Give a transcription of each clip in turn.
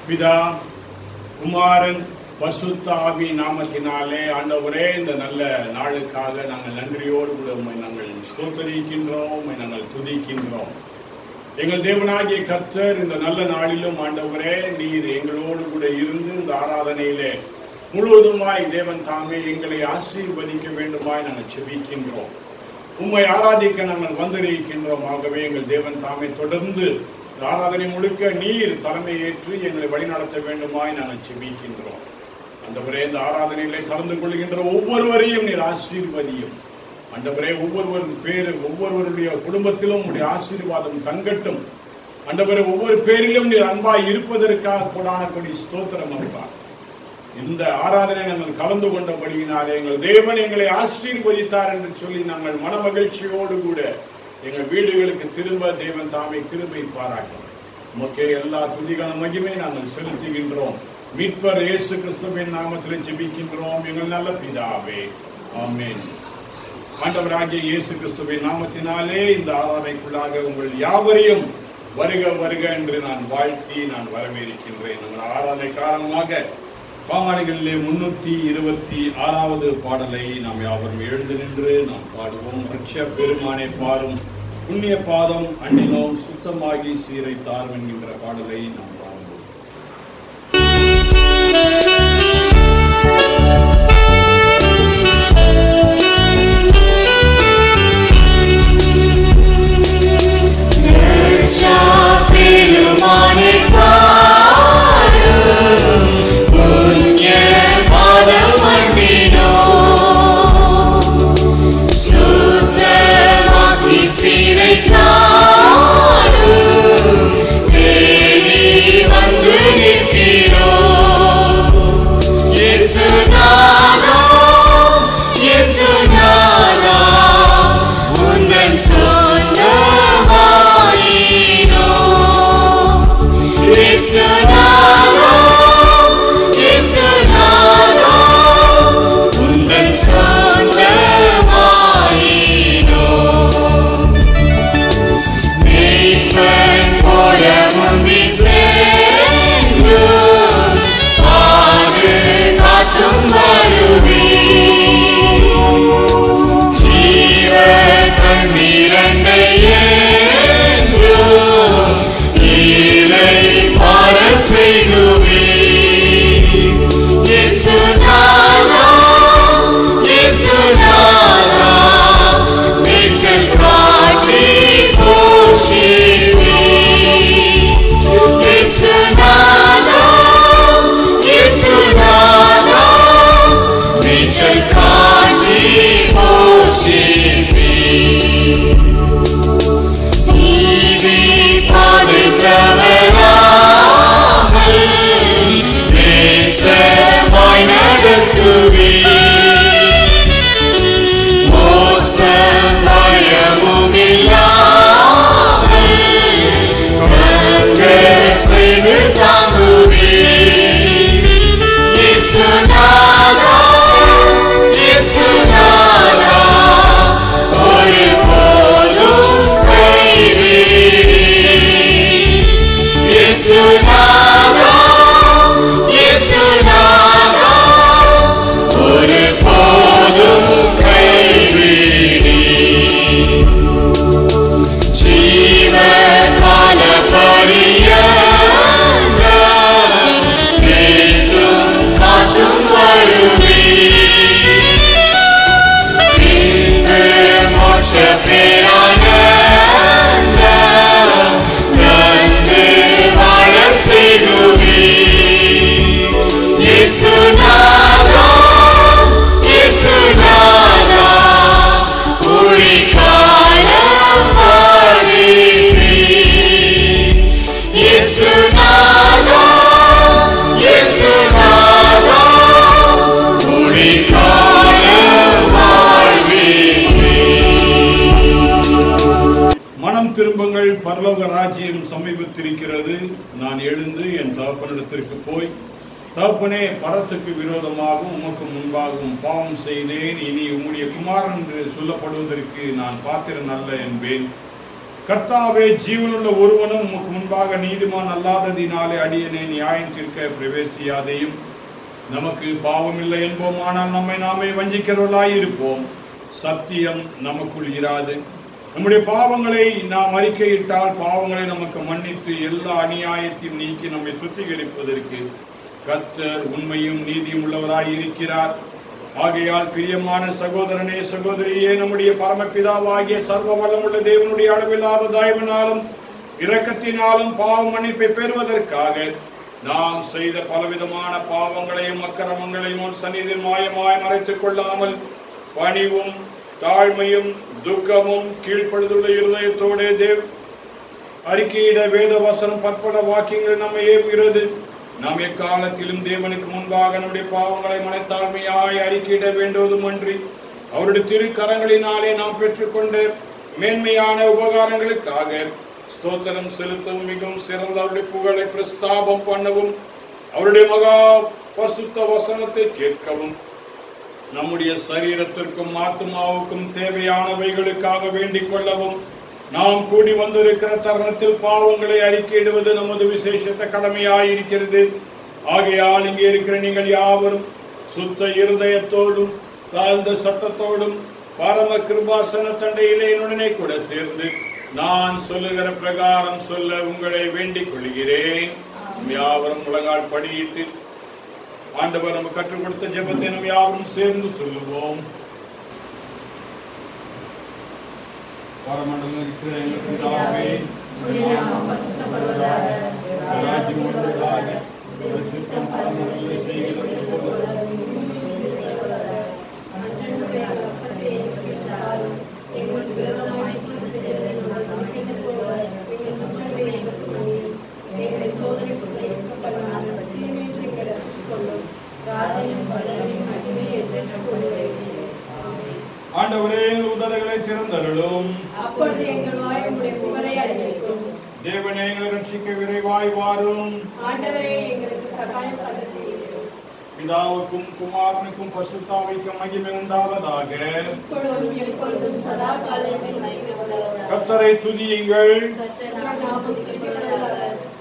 பிதா குமாரன் பசுத்த ஆவி நாமத்தினாலே ஆண்டவரே இந்த நல்ல நாளுக்காக நாங்கள் நன்றியோடு கூட உம்மை நாங்கள் ஸ்தோத்தரிக்கின்றோம் உம்மை நாங்கள் துதிக்கின்றோம் எங்கள் தேவனாகிய கர்த்தர் இந்த நல்ல நாளிலும் ஆண்டவரே நீர் எங்களோடு கூட இருந்து இந்த ஆராதனையிலே முழுவதுமாய் தேவன் தாமே எங்களை ஆசீர்வதிக்க வேண்டுமாய் நாங்கள் செபிக்கின்றோம் உம்மை ஆராதிக்க நாங்கள் வந்திருக்கின்றோம் ஆகவே எங்கள் தேவன் தாமே தொடர்ந்து இந்த ஆராதனை முழுக்க நீர் தலைமை ஏற்று எங்களை வழிநடத்த வேண்டுமாய் நாங்கள் செபிக்கின்றோம் ஆண்டவரே இந்த ஆராதனையிலே கலந்து கொள்கின்ற ஒவ்வொருவரையும் நீர் ஆசீர்வதியும் ஆண்டவரே ஒவ்வொருவர் பேரு ஒவ்வொருவருடைய குடும்பத்திலும் உடைய ஆசீர்வாதம் தங்கட்டும் ஆண்டவரே ஒவ்வொரு பேரிலும் நீர் அன்பாய் இருப்பதற்காக கூடான கொடி ஸ்தோத்திரம் அப்பா இந்த ஆராதனை நாங்கள் கலந்து கொண்டபடியினாலே எங்கள் தேவன் எங்களை ஆசீர்வதித்தார் என்று சொல்லி நாங்கள் மனமகிழ்ச்சியோடு கூட எங்கள் வீடுகளுக்கு திரும்ப தேவன் தாமே கிருபை பாராட்டும் உமக்கே எல்லா துதிகான மகிமை நாங்கள் செலுத்துகின்றோம் மீட்பர் இயேசு கிறிஸ்துவின் நாமத்தில் ஜெபிக்கின்றோம் எங்கள் நல்ல பிதாவே ஆமென் ஆண்டவராகிய இயேசு கிறிஸ்துவின் நாமத்தினாலே இந்த ஆராதனைக்குள்ளாக உங்கள் யாவரையும் வருக வருக என்று நான் வாழ்த்தி நான் வரவேற்கின்றேன் உங்கள் ஆராதனை காரணமாக பாமாடிகளிலே முன்னூத்தி இருபத்தி ஆறாவது பாடலை நாம் யாவரும் எழுந்து நின்று நாம் பாடுவோம் ரட்ச பெருமானை பாரும் புண்ணிய பாதம் அண்ணினோம் சுத்தமாகி சீரை தாரும் என்கின்ற பாடலை நாம் பாடுவோம் பெருமானை பாரும் புண்ணிய பாதம் மண்டினோ சுத்தமாக்கி சீரை தாரும் தேடி வந்து நிற்கிறோம் இயேசுநாதா இயேசுநாதா உந்தன் சொந்தமாயினோ இயேசுநாதா இயேசுநாதா உந்தன் சொந்தமாயினோ மேய்ப்பன் போல முந்தி சென்று பாதுகாத்தும் வருவே ஜீவ கண்ணீரண்டை என்றும் இலை பாட செய்துவே இயேசுநாதா இயேசுநாதா மேய்ச்சல் காட்டி போஷித்தே இயேசுநாதா இயேசுநாதா மேய்ச்சல் காட்டி போஷித்தே நீதி பாதை தவறாமல் நேசமாய் நடத்துவே மோசம் பயமும் இல்லாமல் கந்த செய்து தாங்குவே இயேசுநாதா இயேசுநாதா ஒரு போதும் கைவிடி இயேசுநாதா இயேசுநாதா ஒரு போதும் கைவிடி ஜீவ கால பரியந்த மீண்டும் காத்தும் வருவே பின்பு மோட்ச பேரானந்த நந்து வாழ செய்துவே இயேசுநாதா இயேசுநாதா ஒளிக்காலம் வாழ்விப்பே இயேசுநாதா இயேசுநாதா ஒளிக்காலம் வாழ்விப்பே மனம் திரும்புங்கள் பரலோக ராஜ்யம் சமீபத்திருக்கிறது நான் எழுந்து என் தகப்பனிடத்திற்கு போய் தகப்பனே பரத்துக்கு விரோதமாகவும் உமக்கு முன்பாகவும் பாவம் செய்தேன் இனி உம்முடைய குமாரன் என்று சொல்லப்படுவதற்கு நான் பாத்திரன் அல்ல என்பேன் கர்த்தாவே ஜீவனுள்ள ஒருவனும் உமக்கு முன்பாக நீதிமான் அல்லாததினாலே அடியனை நியாயம் தீர்க்க பிரவேசியாதையும் நமக்கு பாவம் இல்லை என்போம் ஆனால் நம்மை நாமே வஞ்சிக்கிறவர்களாய் இருப்போம் சத்தியம் நமக்குள் இராது நம்முடைய பாவங்களை நாம் அறிக்கையிட்டால் பாவங்களை நமக்கு மன்னித்து எல்லா அநியாயத்தையும் நீக்கி நம்மை சுத்திகரிப்பதற்கு கர்த்தர் உண்மையும் நீதியும் உள்ளவராய் இருக்கிறார் ஆகையால் பிரியமான சகோதரனே சகோதரியே நம்முடைய பரமபிதாவாகிய சர்வ வல்லமுள்ள தேவனுடைய அளவில்லாத தயவினாலும் இரக்கத்தினாலும் பாவ மன்னிப்பை பெறுவதற்காக நாம் செய்த பலவிதமான பாவங்களையும் அக்கிரமங்களையும் உன் சந்நிதியில் மாயமாய் மறைத்துக் கொள்ளாமல் பணிவும் தாழ்மையும் துக்கமும் கீழ்ப்படுதுள்ள இருதயத்தோடே தேவ் அறிக்கையிட வேத வசனம் பற்பட வாக்கியங்கள் நம்மை ஏவுகிறது நாம் எக்காலத்திலும் தேவனுக்கு முன்பாக நம்முடைய பாவங்களை மனத்தாழ்மையாய் அறிக்கையிட வேண்டுவதும் அன்றி அவருடைய திருக்கரங்களினாலே நாம் பெற்றுக்கொண்ட மேன்மையான உபகாரங்களுக்காக ஸ்தோத்திரம் செலுத்தவும் மிகவும் சிறந்த அவருடைய புகழை பிரஸ்தாபம் பண்ணவும் அவருடைய மகா பசுத்த வசனத்தை கேட்கவும் நம்முடைய சரீரத்திற்கும் ஆத்மாவுக்கும் தேவையானவைகளுக்காக வேண்டிக் கொள்ளவும் நாம் கூடி வந்திருக்கிற தருணத்தில் பாவங்களை அறிக்கையிடுவது நமது விசேஷத்த கடமையாயிருக்கிறது ஆகையால் இங்கே இருக்கிற நீங்கள் யாவரும் சுத்த இருதயத்தோடும் தாழ்ந்த சத்தத்தோடும் பரம கிருபாசன தண்டையிலே என்னுடனே கூட சேர்ந்து நான் சொல்லுகிற பிரகாரம் சொல்ல உங்களை வேண்டிக் கொள்கிறேன் யாவரும் முழங்கால் படியிட்டு ஆண்டவர் நமக்கு கற்றுக் கொடுத்த ஜெபத்தை நாம் யாவரும் சேர்ந்து சொல்லுவோம் பரமண்டலம் இருக்கிற எங்கள் பிதாவே, உம்முடைய நாமம் பரிசுத்தப்படுவதாக, உம்முடைய ராஜ்யம் வருவதாக, உம்முடைய சித்தம் பரமண்டலத்திலே செய்கிறது போல ஆண்டவரே எங்கள் உதடுகளை திறந்தருளும் அப்பொழுது எங்கள் வாய் உம்முடைய புகழை அறிவிக்கும் தேவனே எங்களை ரட்சிக்க விரைவாய் வாரும் ஆண்டவரே எங்களுக்கு சகாயம் பண்ணுகிறீர்கள் பிதாவுக்கும் குமாரனுக்கும் பசுத்தாவிக்கும் மகிமை உண்டாவதாக இப்பொழுதும் எப்பொழுதும் சதா காலத்தில் மகிமை உள்ளவராக. கர்த்தரை துதியுங்கள் கர்த்தர் நாமத்துக்கு புகழாக.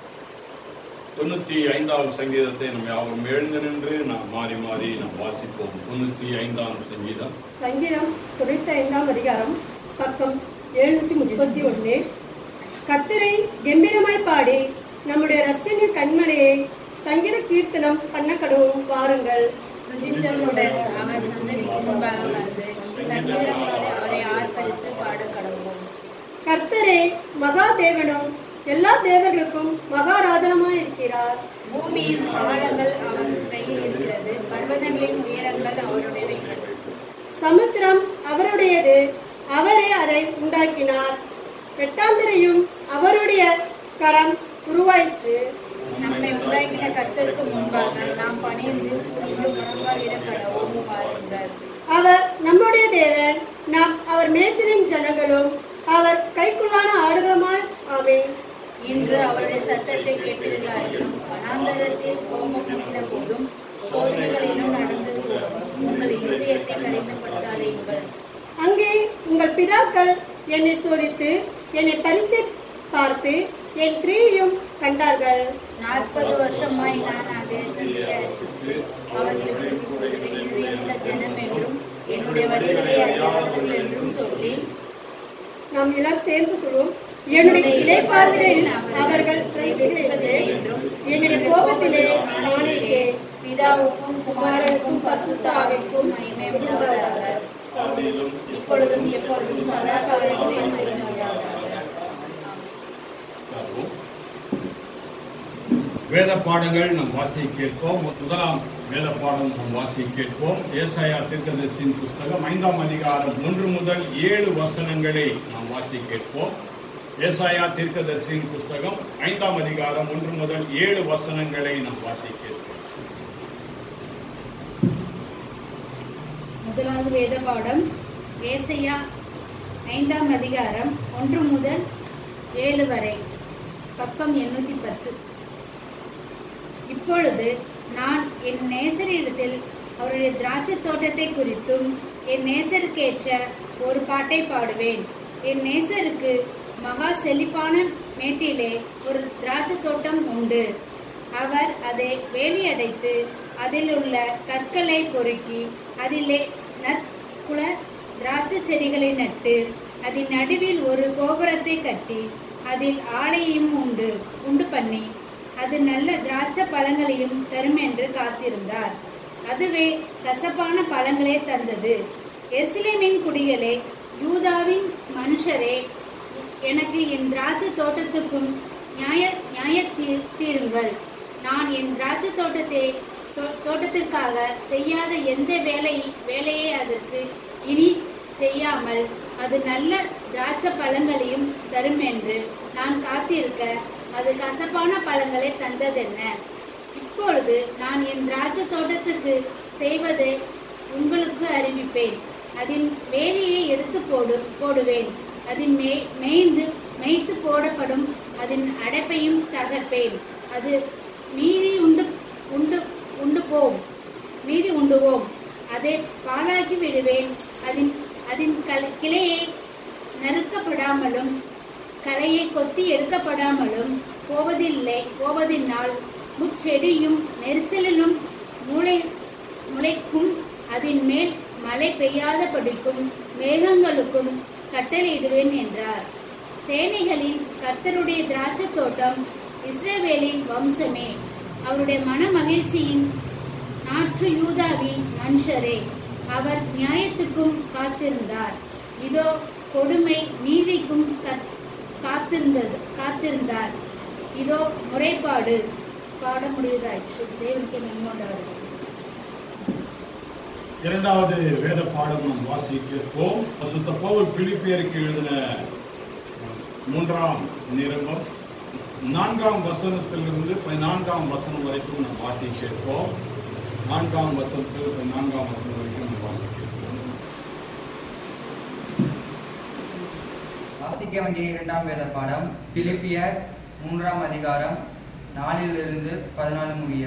தொண்ணூத்தி ஐந்தாவது சங்கீதத்தை நம்ம யாவரும் எழுந்து நின்று நாம் மாறி மாறி நாம் வாசிப்போம் தொண்ணூத்தி ஐந்தாம் சங்கீதம் சங்கீதம் தொண்ணூத்தி ஐந்தாம் அதிகாரம் பக்கம் எழுநூத்தி முப்பத்தி ஒண்ணு கத்திரை கம்பீரமாய் பாடி நம்முடைய ரச்சனை கண்மலையை சங்கீத கீர்த்தனம் பண்ண கடவும் வாருங்கள் துதித்தலுடன் அவர் சந்ததிக்கு முன்பாக வந்து சங்கீதங்களோடு அவரை ஆர்ப்பரித்து பாட கடவுளும் கர்த்தரே மகா தேவனும் எல்லா தேவர்களுக்கும் மகாராஜனமாய் இருக்கிறார் பூமியின் ஆழங்கள் அவர் கையில் இருக்கிறது பர்வதங்களின் உயரங்கள் அவருடையவைகள் சமுத்திரம் அவருடையது அவரே அதை உண்டாக்கினார் வெட்டாந்தரையும் அவருடைய கரம் உருவாயிற்று நம்மை உண்டாக்கின கர்த்தருக்கு முன்பாக நாம் பணிந்து குனிந்து முழங்காலிட கடவும் பாருங்கள் அவர் நம்முடைய தேவன் நாம் அவர் மேய்ச்சலின் ஜனங்களும் அவர் கைக்குள்ளான ஆடுகளுமாய் ஆவேன் இன்று அவருடைய சத்தத்தை கேட்டீர்களாயினும் வனாந்தரத்தில் கோபம் முந்தின போதும் சோதனைகளிலும் நடந்து உங்கள் இருதயத்தை கடினப்படுத்தாதீர்கள் அங்கே உங்கள் பிதாக்கள் என்னை சோதித்து என்னை பரீட்சை பார்த்து என் கிரியையும் கண்டார்கள் நாற்பது வருஷமாய் நான் அதேசத்தை அழித்து அவர்களுக்கு இருதயமுள்ள ஜனம் என்றும் என்னுடைய வழிகளை அறியாதவர்கள் என்றும் சொல்லி நாம் எல்லாரும் சேர்ந்து சொல்வோம் என்னுடைய இலைப்பாறுதலில் அவர்கள் பிரவேசிப்பதில்லை என்றும் என்னுடைய கோபத்திலே நானேற்றேன் பிதாவுக்கும் குமாரனுக்கும் பரிசுத்த ஆவிக்கும் மகிமை உண்டாவதாக இப்பொழுதும் எப்பொழுதும் சதா காலங்களில் மகிமை உண்டாவதாக வேத பாடங்கள் நாம் வாசி கேட்போம் முதலாம் வேத பாடம் நாம் வாசி கேட்போம் ஏசாயா தீர்க்கதரிசியின் புஸ்தகம் ஐந்தாம் அதிகாரம் ஒன்று முதல் ஏழு வசனங்களை நாம் வாசி கேட்போம் ஏசாயா தீர்க்கதரிசியின் புஸ்தகம் ஐந்தாம் அதிகாரம் ஒன்று முதல் ஏழு வசனங்களை நாம் வாசி கேட்போம் முதலாவது வேத பாடம் ஏசையா ஐந்தாம் அதிகாரம் ஒன்று முதல் ஏழு வரை பக்கம் எண்ணூத்தி பத்து இப்பொழுது நான் என் நேசரிடத்தில் அவருடைய திராட்சை தோட்டத்தை குறித்தும் என் நேசருக்கேற்ற ஒரு பாட்டை பாடுவேன் என் நேசருக்கு மகா செழிப்பான மேட்டிலே ஒரு திராட்சை தோட்டம் உண்டு அவர் அதை வேலியடைத்து அதில் உள்ள கற்களை பொறுக்கி அதிலே நற்குல திராட்சை செடிகளை நட்டு அதன் நடுவில் ஒரு கோபுரத்தை கட்டி அதில் ஆலையும் உண்டு உண்டு பண்ணி அது நல்ல திராட்சை பழங்களையும் தரும் என்று காத்திருந்தார் அதுவே கசப்பான பழங்களே தந்தது எருசலேமின் குடிகளே யூதாவின் மனுஷரே எனக்கு என் திராட்சை தோட்டத்துக்கும் நியாய நியாய தீ- தீருங்கள் நான் என் திராட்சை தோட்டத்தை தோ- தோட்டத்திற்காக செய்யாத எந்த வேலை வேலையை அதற்கு இனி செய்யாமல் அது நல்ல திராட்சை பழங்களையும் தரும் என்று நான் காத்திருக்க அது கசப்பான பழங்களை தந்ததென்ன இப்பொழுது நான் என் திராட்சை தோட்டத்துக்கு செய்வதை உங்களுக்கு அறிவிப்பேன் அதன் வேலியை எடுத்து போடு போடுவேன் அதன் மே மேய்ந்து மேய்த்து போடப்படும் அதன் அடைப்பையும் தகர்ப்பேன் அது மீதி உண்டு உண்டு உண்டு போம் மீதி உண்டுவோம் அதை பாழாக்கி விடுவேன் அதன் அதன் கல- கிளையை நறுக்கப்படாமலும் களையை கொத்தி எடுக்கப்படாமலும் போவதில்லை போவதினால் முச்செடியும் நெரிசலிலும் முளை முளைக்கும் அதன் மேல் மழை பெய்யாதபடிக்கும் மேகங்களுக்கும் கட்டளையிடுவேன் என்றார் சேனைகளின் கர்த்தருடைய திராட்சை தோட்டம் இஸ்ரவேலின் வம்சமே அவருடைய மன மகிழ்ச்சியின் நாற்று யூதாவின் மனுஷரே அவர் நியாயத்துக்கும் காத்திருந்தார் இதோ கொடுமை நீதிக்கும் கத்- காத்திருந்தது காத்திருந்தார் இதோ முறைப்பாடு பாட முடிவதாயிற்று தேவனுக்கு மென்மோண்டார்கள் இரண்டாவது வேத பாடம் நாம் வாசிக்கிறோம் பசுத்த பவுல் பிலிப்பியருக்கு எழுதின மூன்றாம் நிருபம் நான்காம் வசனத்திலிருந்து பதினான்காம் வசனம் வரைக்கும் நாம் வாசிக்கிறோம் நான்காம் வசனத்தில் பதினான்காம் வசனம் வரைக்கும் நாம் வாசிக்கிறோம் வாசிக்க வேண்டிய இரண்டாம் வேத பாடம் பிலிப்பியர் மூன்றாம் அதிகாரம் நாலிலிருந்து பதினாலு முடிய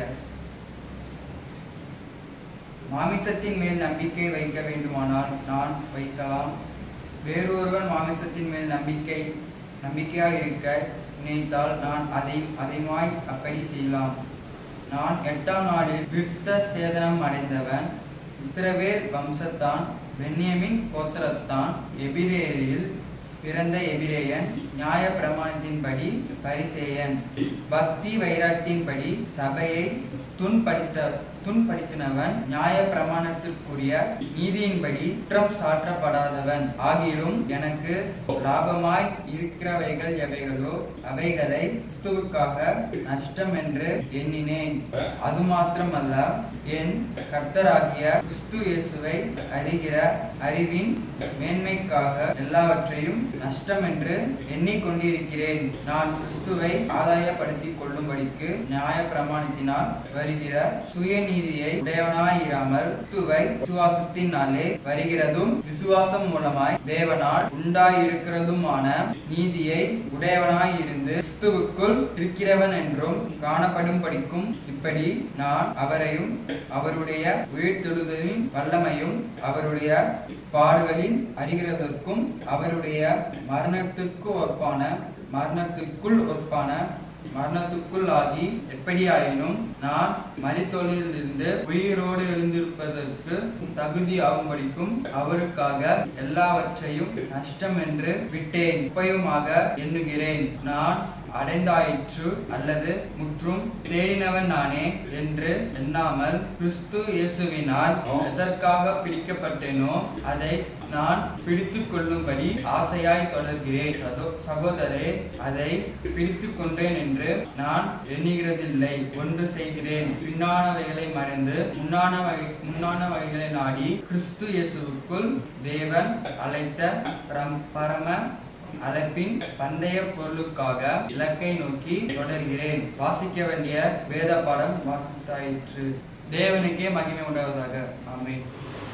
மாமிசத்தின் மேல் நம்பிக்கை வைக்க வேண்டுமானால் நான் வைக்கலாம் வேறொருவன் மாமிசத்தின் மேல் நம்பிக்கை நம்பிக்கையாய் இருக்க நினைத்தால் நான் அதை அதிகமாய் அப்படி செய்யலாம் நான் எட்டாம் நாளில் விருத்த சேதனம் அடைந்தவன் இஸ்ரவேல் வம்சத்தான் பென்யமின் கோத்திரத்தான் எபிரேயரில் பிறந்த எபிரேயன் நியாய பிரமாணத்தின்படி பரிசேயன் பக்தி வைராக்கியத்தின்படி சபையை துன்படித்த துன்படுத்தினவன் நியாய பிரமாணத்திற்குரிய நீதியின்படி குற்றம் சாற்றப்படாதவன் ஆகிலும் எனக்கு லாபமாய் இருக்கிறவைகள் எவைகளோ அவைகளை கிறிஸ்துவுக்காக நஷ்டம் என்று எண்ணினேன் அது மாத்திரமல்ல என் கர்த்தராகிய கிறிஸ்து இயேசுவை அறிகிற அறிவின் மேன்மைக்காக எல்லாவற்றையும் நஷ்டம் என்று எண்ணிக்கொண்டிருக்கிறேன் நான் கிறிஸ்துவை ஆதாயப்படுத்திக் கொள்ளும்படிக்கு நியாய பிரமாணத்தினால் வருகிற சுயநீதியை உடையவனாயிராமல் கிறிஸ்துவை விசுவாசத்தினாலே வருகிறதும் விசுவாசம் மூலமாய் தேவனால் உண்டாயிருக்கிறதுமான நீதியை உடையவனாயிருந்து கிறிஸ்துவுக்குள் இருக்கிறவன் என்றும் காணப்படும்படிக்கும் இப்படி நான் அவரையும் அவருடைய உயிர்த்தெழுதலின் வல்லமையும் அவருடைய பாடுகளின் அறிகிறதற்கும் அவருடைய மரணத்திற்கு ஒப்பான மரணத்திற்குள் ஒப்பான மரணத்துக்குள் ஆகி எப்படியாயினும் நான் மரித்தொழிலிருந்து உயிரோடு எழுந்திருப்பதற்கு தகுதி ஆகும்படிக்கும் அவருக்காக எல்லாவற்றையும் நஷ்டம் என்று விட்டேன் உபயமாக எண்ணுகிறேன் நான் அடைந்தாயிற்று அல்லது முற்றும் தேறினவன் நானே என்று எண்ணாமல் கிறிஸ்து இயேசுவினால் எதற்காக பிடிக்கப்பட்டேனோ அதை நான் பிடித்துக் கொள்ளும்படி ஆசையாய் தொடர்கிறேன் சகோ- சகோதரே அதை பிடித்துக் கொண்டேன் என்று நான் எண்ணுகிறதில்லை ஒன்று செய்கிறேன் பின்னானவைகளை மறைந்து முன்னான வகை முன்னான வகைகளை நாடி கிறிஸ்து இயேசுவுக்குள் தேவன் அழைத்த பரம்- பரம அழைப்பின் பந்தய பொருளுக்காக இலக்கை நோக்கி தொடர்கிறேன் வாசிக்க வேண்டிய வேத பாடம் வாசித்தாயிற்று தேவனுக்கே மகிமை உண்டாவதாக ஆமென்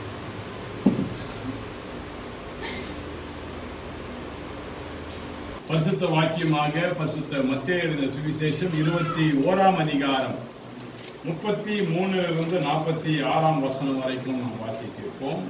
பரிசுத்த வாக்கியமாக பரிசுத்த மத்திய எழுதின சுவிசேஷம் இருபத்தி ஓராம் அதிகாரம் முப்பத்தி மூணுலிருந்து நாற்பத்தி ஆறாம் வசனம் வரைக்கும் நாம் வாசிக்கிறோம்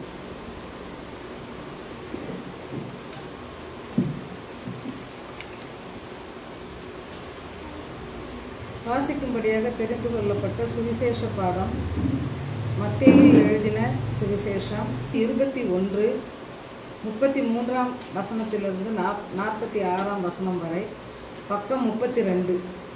வாசிக்கும்படியாக தெரிந்து கொள்ளப்பட்ட சுவிசேஷ பாடம் மத்தேயு எழுதின சுவிசேஷம் இருபத்தி ஒன்று முப்பத்தி மூன்றாம் வசனத்திலிருந்து நாப் நாற்பத்தி ஆறாம் வசனம் வரை பக்கம் முப்பத்தி ரெண்டு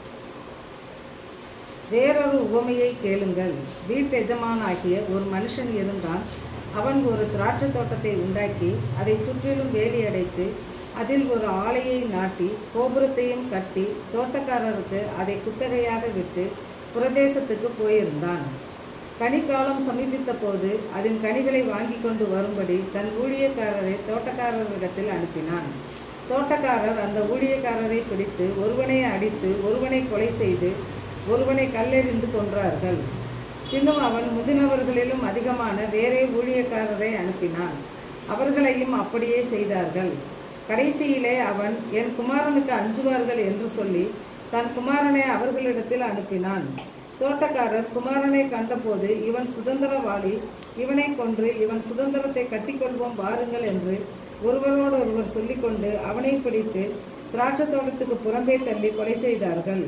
வேறொரு உவமையை கேளுங்கள் வீட்டெஜமானாகிய ஒரு மனுஷன் இருந்தான் அவன் ஒரு திராட்சை தோட்டத்தை உண்டாக்கி அதை சுற்றிலும் வேலி அடைத்து அதில் ஒரு ஆலையை நாட்டி கோபுரத்தையும் கட்டி தோட்டக்காரருக்கு அதை குத்தகையாக விட்டு பிரதேசத்துக்கு போயிருந்தான் கனிக்காலம் சமீபித்த போது அதன் கனிகளை வாங்கி கொண்டு வரும்படி தன் ஊழியக்காரரை தோட்டக்காரரிடத்தில் அனுப்பினான் தோட்டக்காரர் அந்த ஊழியக்காரரை பிடித்து ஒருவனை அடித்து ஒருவனை கொலை செய்து ஒருவனை கல்லெறிந்து கொன்றார்கள் பின்னும் அவன் முதினவர்களிலும் அதிகமான வேறே ஊழியக்காரரை அனுப்பினான் அவர்களையும் அப்படியே செய்தார்கள் கடைசியிலே அவன் என் குமாரனுக்கு அஞ்சுவார்கள் என்று சொல்லி தன் குமாரனை அவர்களிடத்தில் அனுப்பினான் தோட்டக்காரர் குமாரனை கண்டபோது இவன் சுதந்திரவாளி இவனை கொன்று இவன் சுதந்திரத்தை கட்டிக்கொள்வோம் வாருங்கள் என்று ஒருவரோடொருவர் சொல்லிக்கொண்டு அவனை பிடித்து திராட்சை தோட்டத்துக்கு புறம்பே தள்ளி கொலை செய்தார்கள்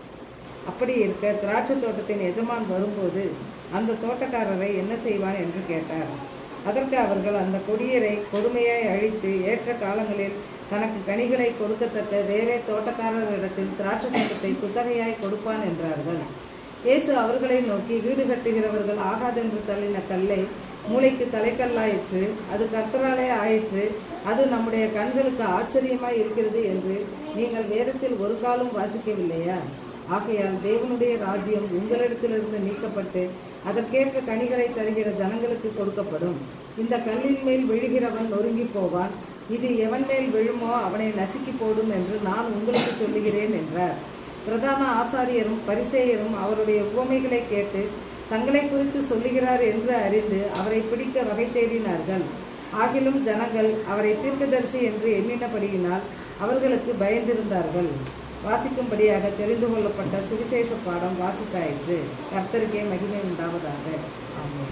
அப்படி இருக்க திராட்சை தோட்டத்தின் எஜமான் வரும்போது அந்த தோட்டக்காரரை என்ன செய்வான் என்று கேட்டார் அதற்கு அவர்கள் அந்த கொடியரை கொடுமையாய் அழித்து ஏற்ற காலங்களில் தனக்கு கனிகளை கொடுக்கத்தக்க வேறே தோட்டக்காரரிடத்தில் திராட்சை தோட்டத்தை குத்தகையாய் கொடுப்பான் என்றார்கள் இயேசு அவர்களை நோக்கி வீடு கட்டுகிறவர்கள் ஆகாதென்று தள்ளின கல்லை மூளைக்கு தலைக்கல்லாயிற்று அது கர்த்தராலே ஆயிற்று அது நம்முடைய கண்களுக்கு ஆச்சரியமாய் இருக்கிறது என்று நீங்கள் வேதத்தில் ஒரு காலம் வாசிக்கவில்லையா ஆகையால் தேவனுடைய ராஜ்யம் உங்களிடத்திலிருந்து நீக்கப்பட்டு அதற்கேற்ற கனிகளை தருகிற ஜனங்களுக்கு கொடுக்கப்படும் இந்த கல்லின் மேல் விழுகிறவன் நொறுங்கி போவான் இது எவன் மேல் விழுமோ அவனை நசுக்கி போடும் என்று நான் உங்களுக்கு சொல்லுகிறேன் என்றார் பிரதான ஆசாரியரும் பரிசேயரும் அவருடைய உவமைகளை கேட்டு தங்களை குறித்து சொல்லுகிறார் என்று அறிந்து அவரை பிடிக்க வகை தேடினார்கள் ஆகிலும் ஜனங்கள் அவரை தீர்க்கதரிசி என்று எண்ணினபடியினால் அவர்களுக்கு பயந்திருந்தார்கள் வாசிக்கும்படியாக தெரிந்து கொள்ளப்பட்ட சுவிசேஷ பாடம் வாசித்தாயிற்று கர்த்தருக்கே மகிமை உண்டாவதாக ஆமென்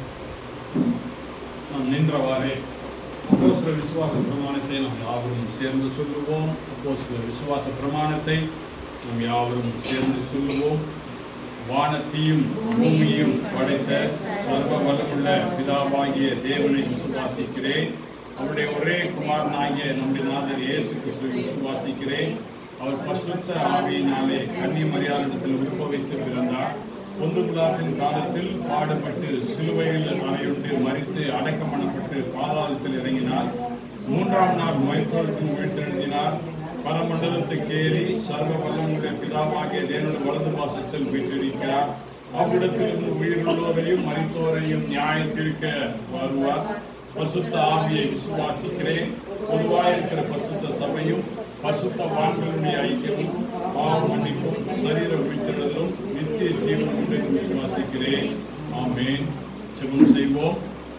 நாம் நின்றவாறே அப்போஸ்தல விசுவாச பிரமாணத்தை நாம் யாவரும் சேர்ந்து சொல்லுவோம் அப்போஸ்தல விசுவாச பிரமாணத்தை நாம் யாவரும் சேர்ந்து சொல்லுவோம் வானத்தையும் பூமியையும் படைத்த சர்வ வல்லமுள்ள பிதாவாகிய தேவனை விசுவாசிக்கிறேன் அவருடைய ஒரே குமாரனாகிய நம்முடைய நாதர் இயேசு கிறிஸ்துவை விசுவாசிக்கிறேன் அவர் பசுத்த ஆவியினாலே கன்னி மரியாதையில் உற்பவித்து பிறந்தார் பொந்து பிளாத்தின் காலத்தில் பாடுபட்டு சிலுவையில் அறையுண்டு மறித்து அடக்கம் பண்ணப்பட்டு பாதாளத்தில் இறங்கினார் மூன்றாம் நாள் மயத்தோடு உயிர்த்தெழுந்தினார் பரமண்டலத்துக்கு ஏறி சர்வ வல்லமுடைய பிதாவாகிய தேவனுடைய வலது வாசத்தில் பெற்றிருக்கிறார் அவ்விடத்திலிருந்து உயிருள்ளோரையும் மறித்தோரையும் நியாயம் தீர்க்க வருவார் பசுத்த ஆவியை விசுவாசிக்கிறேன் பொதுவாயிருக்கிற பசுத்த சபையும் பசுத்த வான்களுடைய ஐக்கியமும் பாவ மன்னிப்பும் சரீர உயிர்த்தெழுதலும் நித்திய ஜீவனம் உண்டு என்று விசுவாசிக்கிறேன் ஆமென் ஜெபம் செய்வோம்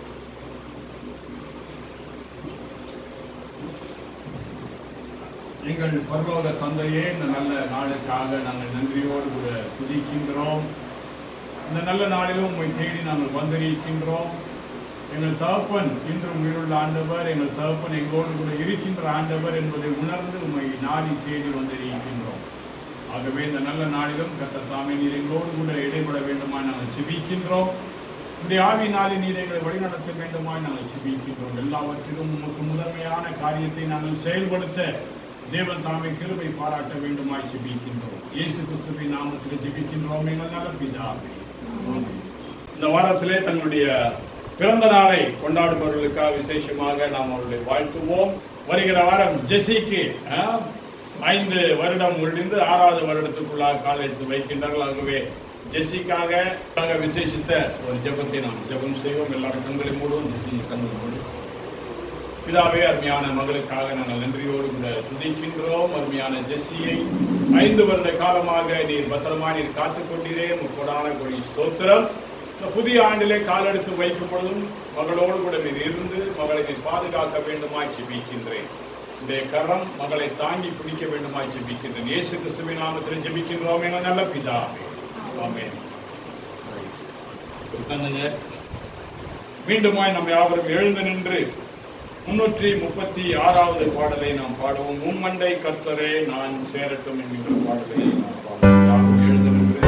எங்கள் பரலோக தந்தையே இந்த நல்ல நாளுக்காக நாங்கள் நன்றியோடு கூட துதிக்கின்றோம் இந்த நல்ல நாளிலும் உம்மை தேடி நாங்கள் வந்திருக்கின்றோம் எங்கள் தகப்பன் இன்று உயிருள்ள ஆண்டவர் எங்கள் தகப்பன் எங்களோடு கூட இருக்கின்ற ஆண்டவர் என்பதை உணர்ந்து உம்மை நாடி தேடி வந்திருக்கின்றோம் ஆகவே இந்த நல்ல நாளிலும் கத்த தாமே நீர் எங்களோடு கூட இடைபட வேண்டுமா நாங்கள் செபிக்கின்றோம் இந்த ஆவி நாளில் நீர் எங்களை வழிநடத்த வேண்டுமாய் நாங்கள் செபிக்கின்றோம் எல்லாவற்றிலும் உமக்கு முதன்மையான காரியத்தை நாங்கள் செயல்படுத்த தேவன் தாமே கிருபை பாராட்ட வேண்டுமாய் செபிக்கின்றோம் இயேசு கிறிஸ்துவின் நாமத்தில் ஜெபிக்கின்றோம் எங்கள் நல்ல பிதாவே ஆமென். இந்த வாரத்திலே தங்களுடைய பிறந்த நாளை கொண்டாடுபவர்களுக்காக விசேஷமாக நாம் அவர்களை வாழ்த்துவோம் வருகிற வாரம் ஜெசிக்கு ஆ, ஐந்து வருடம் முடிந்து ஆறாவது வருடத்துக்குள்ளாக கால் எடுத்து வைக்கின்றார்கள் ஆகவே ஜெசிக்காக நாங்க விசேஷித்த ஒரு ஜெபத்தை நாம் ஜெபம் செய்வோம் எல்லாரும் கண்களை மூடுவோம் ஜெசி கண்களை மூடுவோம் பிதாவே அருமையான மகளுக்காக நாங்கள் நன்றியோடு கூட துதிக்கின்றோம் அருமையான ஜெஸ்ஸியை ஐந்து வருட காலமாக நீர் பத்திரமா நீர் காத்துக் கொண்டீரே முக்கோடான கொடி ஸ்தோத்திரம் இந்த புதிய ஆண்டிலே காலெடுத்து வைக்கும் பொழுதும் மகளோடு கூட நீர் இருந்து மகளை நீர் பாதுகாக்க வேண்டுமாய் ஜெபிக்கின்றேன் இந்த கரம் மகளை தாங்கி பிடிக்க வேண்டுமாய் ஜெபிக்கின்றேன் இயேசு கிறிஸ்துவின் நாமத்தில் ஜெபிக்கின்றோம் என நல்ல பிதாவே ஆமென் உட்கார்ந்துங்க மீண்டுமாய் நம்ம யாவரும் எழுந்து நின்று முன்னூற்றி முப்பத்தி ஆறாவது பாடலை நாம் பாடுவோம் மும்மண்டை கர்த்தரே நான் சேரட்டும் என்கின்ற பாடலை நாம் பாடுவோம் யாரும் எழுந்து நின்று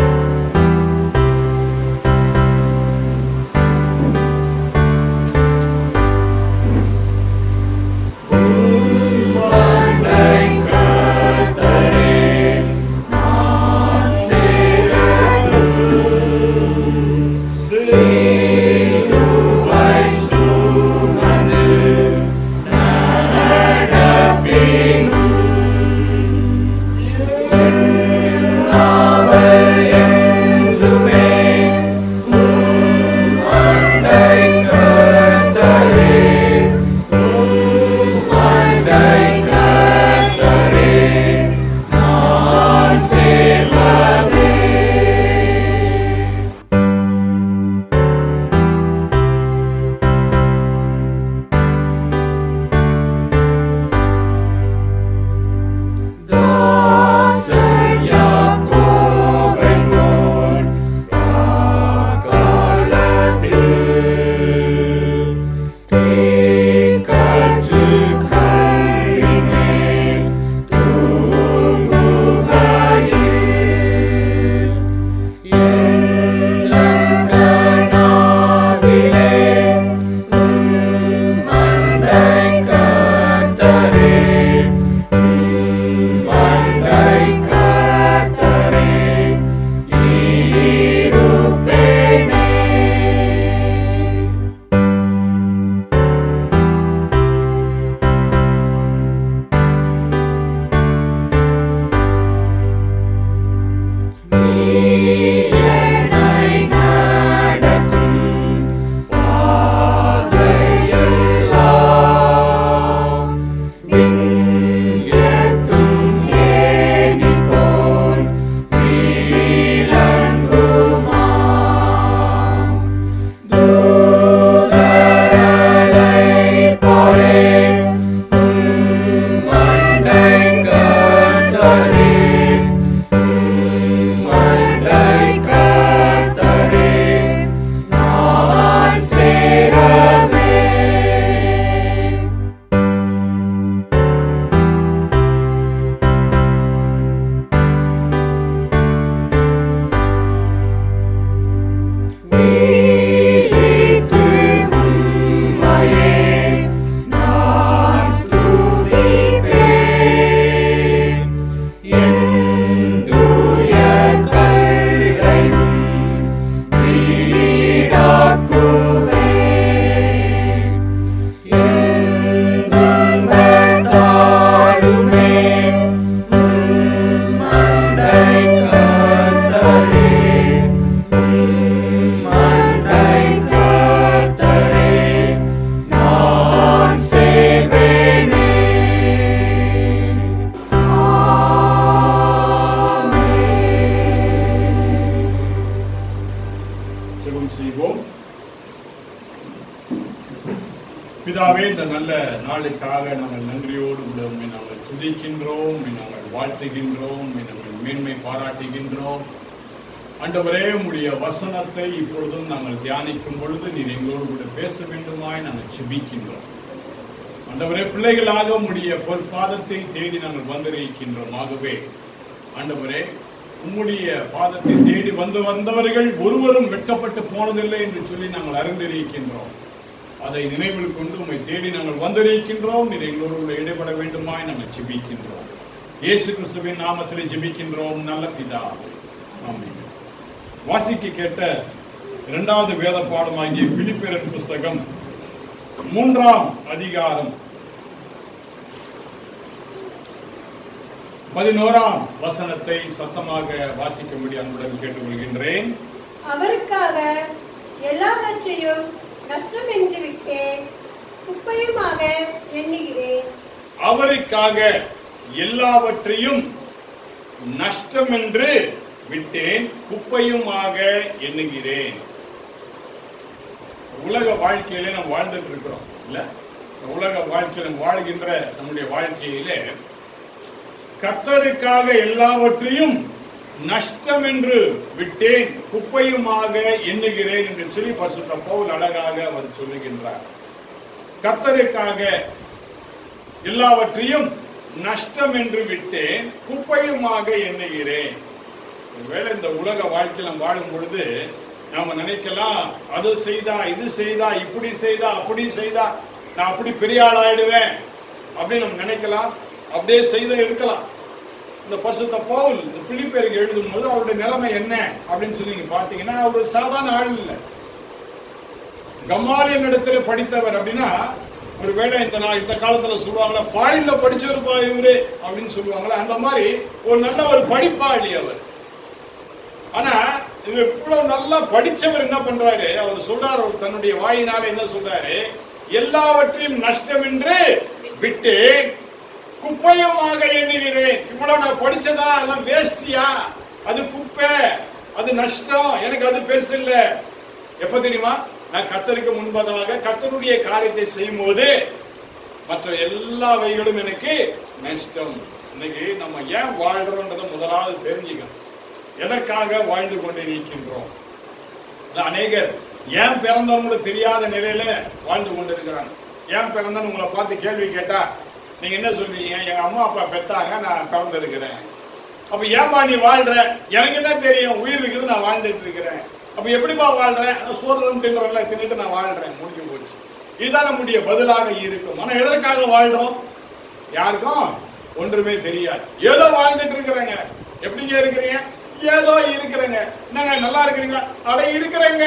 கர்த்தாவே இந்த நல்ல நாளுக்காக நாங்கள் நன்றியோடு கூட உம்மை நாங்கள் துதிக்கின்றோம் உம்மை நாங்கள் வாழ்த்துகின்றோம் உம்மை நாங்கள் மேன்மை பாராட்டுகின்றோம் ஆண்டவரே உம்முடைய வசனத்தை இப்பொழுதும் நாங்கள் தியானிக்கும் பொழுது நீர் எங்களோடு கூட பேச வேண்டுமாய் நாங்கள் செபிக்கின்றோம் ஆண்டவரே பிள்ளைகளாக உம்முடைய பொற்பாதத்தை தேடி நாங்கள் வந்திருக்கின்றோம் ஆகவே ஆண்டவரே உம்முடைய பாதத்தை தேடி வந்து வந்தவர்கள் ஒருவரும் வெட்கப்பட்டு போனதில்லை என்று சொல்லி நாங்கள் அறிந்திருக்கின்றோம் அதை நினைவில் கொண்டு உம்மை தேடி நாங்கள் வந்திருக்கின்றோம் நீர் எங்களோடு கூட இடைபட வேண்டுமாய் நாங்கள் ஜெபிக்கின்றோம் இயேசு கிறிஸ்துவின் நாமத்திலே ஜெபிக்கின்றோம் நல்ல பிதா ஆமென் வாசிக்க கேட்ட இரண்டாவது வேத பாடமாகிய பிலிப்பியரின் புஸ்தகம் மூன்றாம் அதிகாரம் பதினோராம் வசனத்தை சத்தமாக வாசிக்கும்படி அன்புடன் கேட்டுக்கொள்கின்றேன் அவருக்காக எல்லாவற்றையும் நஷ்டம் என்று விட்டேன் குப்பையுமாக எண்ணுகிறேன் அவருக்காக எல்லாவற்றையும் நஷ்டம் என்று விட்டேன் குப்பையுமாக எண்ணுகிறேன் உலக வாழ்க்கையிலே நாம் வாழ்ந்துட்டு இருக்கிறோம் இல்ல இந்த உலக வாழ்க்கையில வாழ்கின்ற நம்முடைய வாழ்க்கையிலே கர்த்தருக்காக எல்லாவற்றையும் நஷ்டம் என்று விட்டேன் குப்பையுமாக எண்ணுகிறேன் என்று சொல்லி பரிசுத்த பவுல் அழகாக அவர் சொல்லுகின்றார் கர்த்தருக்காக எல்லாவற்றையும் நஷ்டம் என்று விட்டேன் குப்பையுமாக எண்ணுகிறேன் ஒருவேளை இந்த உலக வாழ்க்கையில் நாம் வாழும் பொழுது நாம நினைக்கலாம் அது செய்தா இது செய்தா இப்படி செய்தா அப்படி செய்தா நான் அப்படி பெரிய ஆள் ஆயிடுவேன் அப்படின்னு நம்ம நினைக்கலாம் அப்படியே செய்த இருக்கலாம் இந்த பரிசுத்த பவுல் இந்த பிலிப்பேருக்கு எழுதும் போது அவருடைய நிலைமை என்ன அப்படின்னு சொல்லி நீங்க பாத்தீங்கன்னா அவர் ஒரு சாதாரண ஆள் இல்லை கமாலியன் இடத்துல படித்தவர் அப்படின்னா ஒருவேளை இந்த நான் இந்த காலத்துல சொல்லுவாங்களா ஃபாரின்ல படிச்சவருப்பா இவரு அப்படின்னு சொல்லுவாங்களா அந்த மாதிரி ஒரு நல்ல ஒரு படிப்பாளி அவர் ஆனா இது இவ்வளவு நல்லா படிச்சவர் என்ன பண்றாரு அவர் சொல்றாரு அவர் தன்னுடைய வாயினால என்ன சொல்றாரு எல்லாவற்றையும் நஷ்டம் என்று விட்டு குப்பையுமாக எண்ணுகிறேன் இவ்வளவு நான் படிச்சதா எல்லாம் வேஸ்டியா அது குப்பை அது நஷ்டம் எனக்கு அது பெருசு இல்ல எப்ப தெரியுமா நான் கத்தருக்கு முன்பதாக கத்தருடைய காரியத்தை செய்யும் போது மற்ற எல்லா வகைகளும் எனக்கு நஷ்டம் இன்னைக்கு நம்ம ஏன் வாழ்றோன்றதை முதலாவது தெரிஞ்சுக்கணும் எதற்காக வாழ்ந்து கொண்டிருக்கின்றோம் இல்ல, அநேகர் ஏன் பிறந்தவங்க தெரியாத நிலையில வாழ்ந்து கொண்டிருக்கிறாங்க ஏன் பிறந்தன்னு உங்களை பார்த்து கேள்வி கேட்டா நீங்க என்ன சொல்றீங்க எங்க அம்மா அப்பா பெத்தாங்க நான் பிறந்திருக்கிறேன் அப்ப ஏன்பா நீ வாழ்ற எனக்கு என்ன தெரியும் உயிர் இருக்குது நான் வாழ்ந்துட்டு இருக்கிறேன் அப்ப எப்படிப்பா வாழ்றேன் சோறுதான் தின்றல தின்னுட்டு நான் வாழ்றேன் முடிஞ்சு போச்சு இதுதான் நம்முடைய பதிலாக இருக்கும் ஆனா எதற்காக வாழ்றோம் யாருக்கும் ஒன்றுமே தெரியாது ஏதோ வாழ்ந்துட்டு இருக்கிறேங்க எப்படிங்க இருக்கிறீங்க ஏதோ இருக்கிறேங்க என்னங்க நல்லா இருக்கிறீங்களா அட இருக்கிறேங்க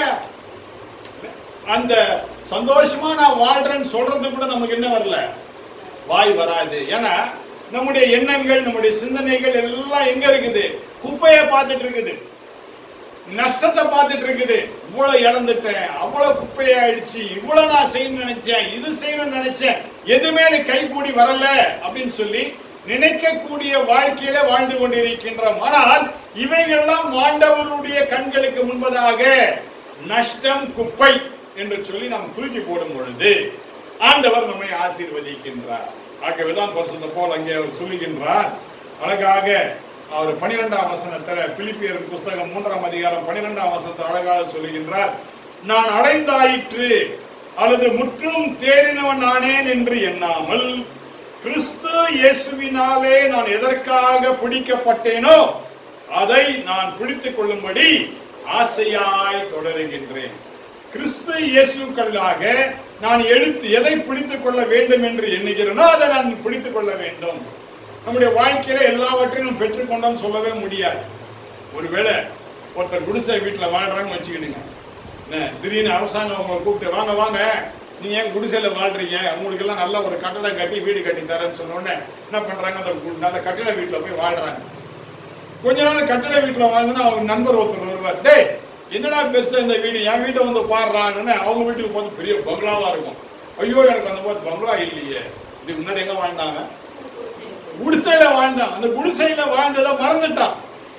அந்த சந்தோஷமா நான் வாழ்றேன்னு சொல்றது கூட நமக்கு என்ன வரல வாய் வராது ஏன்னா நம்முடைய எண்ணங்கள் நம்முடைய சிந்தனைகள் எல்லாம் எங்க இருக்குது குப்பையை பார்த்துட்டு இருக்குது நஷ்டத்தை பார்த்துட்டு இருக்குது இவ்வளவு இழந்துட்டேன் அவ்வளவு குப்பையாயிடுச்சு இவ்வளவு நான் செய்யணும்னு நினைச்சேன் இது செய்யணும்னு நினைச்சேன் எதுவுமே எனக்கு கைகூடி வரல அப்படின்னு சொல்லி நினைக்கக்கூடிய வாழ்க்கையில வாழ்ந்து கொண்டிருக்கின்றோம் ஆனால் இவைகள்லாம் ஆண்டவருடைய கண்களுக்கு முன்பதாக நஷ்டம் குப்பை என்று சொல்லி நாம் தூக்கி போடும் பொழுது ஆண்டவர் நம்மை ஆசீர்வதிக்கின்றார் ஆகவேதான் பரிசுத்த போல் அங்கே அவர் சொல்லுகின்றார் அழகாக அவர் பனிரெண்டாம் வசனத்துல பிலிப்பியர் புஸ்தகம் மூன்றாம் அதிகாரம் பனிரெண்டாம் வசனத்தை அழகாக சொல்லுகின்றார் நான் அடைந்தாயிற்று அல்லது முற்றும் தேறினவன் நானேன் என்று எண்ணாமல் கிறிஸ்து இயேசுவினாலே நான் எதற்காக பிடிக்கப்பட்டேனோ அதை நான் பிடித்துக் கொள்ளும்படி ஆசையாய் தொடருகின்றேன் கிறிஸ்து இயேசுக்களாக நான் எடுத்து எதை பிடித்துக் கொள்ள வேண்டும் என்று எண்ணுகிறேனோ அதை நான் பிடித்துக் கொள்ள வேண்டும் நம்முடைய வாழ்க்கையில எல்லாவற்றையும் நாம் பெற்றுக்கொண்டோம் சொல்லவே முடியாது ஒருவேளை ஒருத்தர் குடிசை வீட்டுல வாழ்றாங்கன்னு வச்சுக்கிடுங்க என்ன, திடீர்னு அரசாங்கம் உங்களை கூப்பிட்டு வாங்க வாங்க நீங்க ஏன் குடிசையில வாழ்றீங்க உங்களுக்கு எல்லாம் நல்ல ஒரு கட்டடம் கட்டி வீடு கட்டி தரேன்னு சொன்ன உடனே என்ன பண்றாங்க அந்த கு- நல்ல கட்டிட வீட்டுல போய் வாழ்றாங்க கொஞ்ச நாள் கட்டிட வீட்டுல வாழ்ந்தோன்னா அவங்க நண்பர் ஒருத்தர் வருவார் டேய் என்னடா பெருசா இந்த வீடு என் வீட்டை வந்து பாடுறான்னு அவங்க வீட்டுக்கு போது பெரிய பங்களாவா இருக்கும் ஐயோ எனக்கு அந்த மாதிரி பங்களா இல்லையே இதுக்கு முன்னாடி எங்க வாழ்ந்தாங்க குடிசையில வாழ்ந்தான் அந்த குடிசையில வாழ்ந்ததை மறந்துட்டான்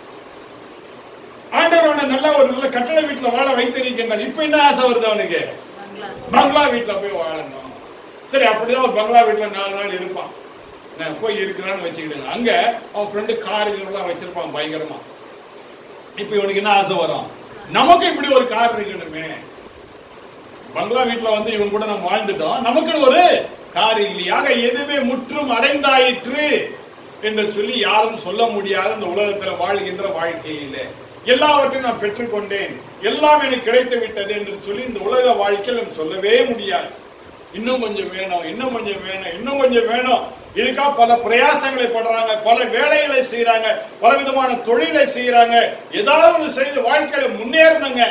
ஆண்டவர் அவனை நல்ல ஒரு நல்ல கட்டட வீட்டுல வாழ வைத்திருக்கின்றார் இப்ப என்ன ஆசை வருது அவனுக்கு பங்களா வீட்டுல போய் வாழணும் சரி அப்படிதான் ஒரு பங்களா வீட்டுல நாலு நாள் இருப்பான் நான் போய் இருக்கிறான்னு வச்சுக்கிடுங்க அங்க அவன் ஃப்ரெண்டு காருங்கெல்லாம் வச்சிருப்பான் பயங்கரமா இப்ப இவனுக்கு என்ன ஆசை வரும் நமக்கு இப்படி ஒரு கார் இருக்கணுமே பங்களா வீட்டுல வந்து இவங்க கூட நம்ம வாழ்ந்துட்டோம் நமக்குன்னு ஒரு கார் இல்லையாக எதுவுமே முற்றும் அடைந்தாயிற்று என்று சொல்லி யாரும் சொல்ல முடியாத இந்த உலகத்துல வாழ்கின்ற வாழ்க்கையிலே எல்லாவற்றையும் நான் பெற்றுக்கொண்டேன் எல்லாம் எனக்கு கிடைத்து விட்டது என்று சொல்லி இந்த உலக வாழ்க்கையில் நம்ம சொல்லவே முடியாது இன்னும் கொஞ்சம் வேணும் இன்னும் கொஞ்சம் வேணும் இன்னும் கொஞ்சம் வேணும் இதுக்கா பல பிரயாசங்களை படுறாங்க பல வேலைகளை செய்யறாங்க பல விதமான தொழிலை செய்யறாங்க ஏதாவது ஒன்று செய்து வாழ்க்கையில முன்னேறணுங்க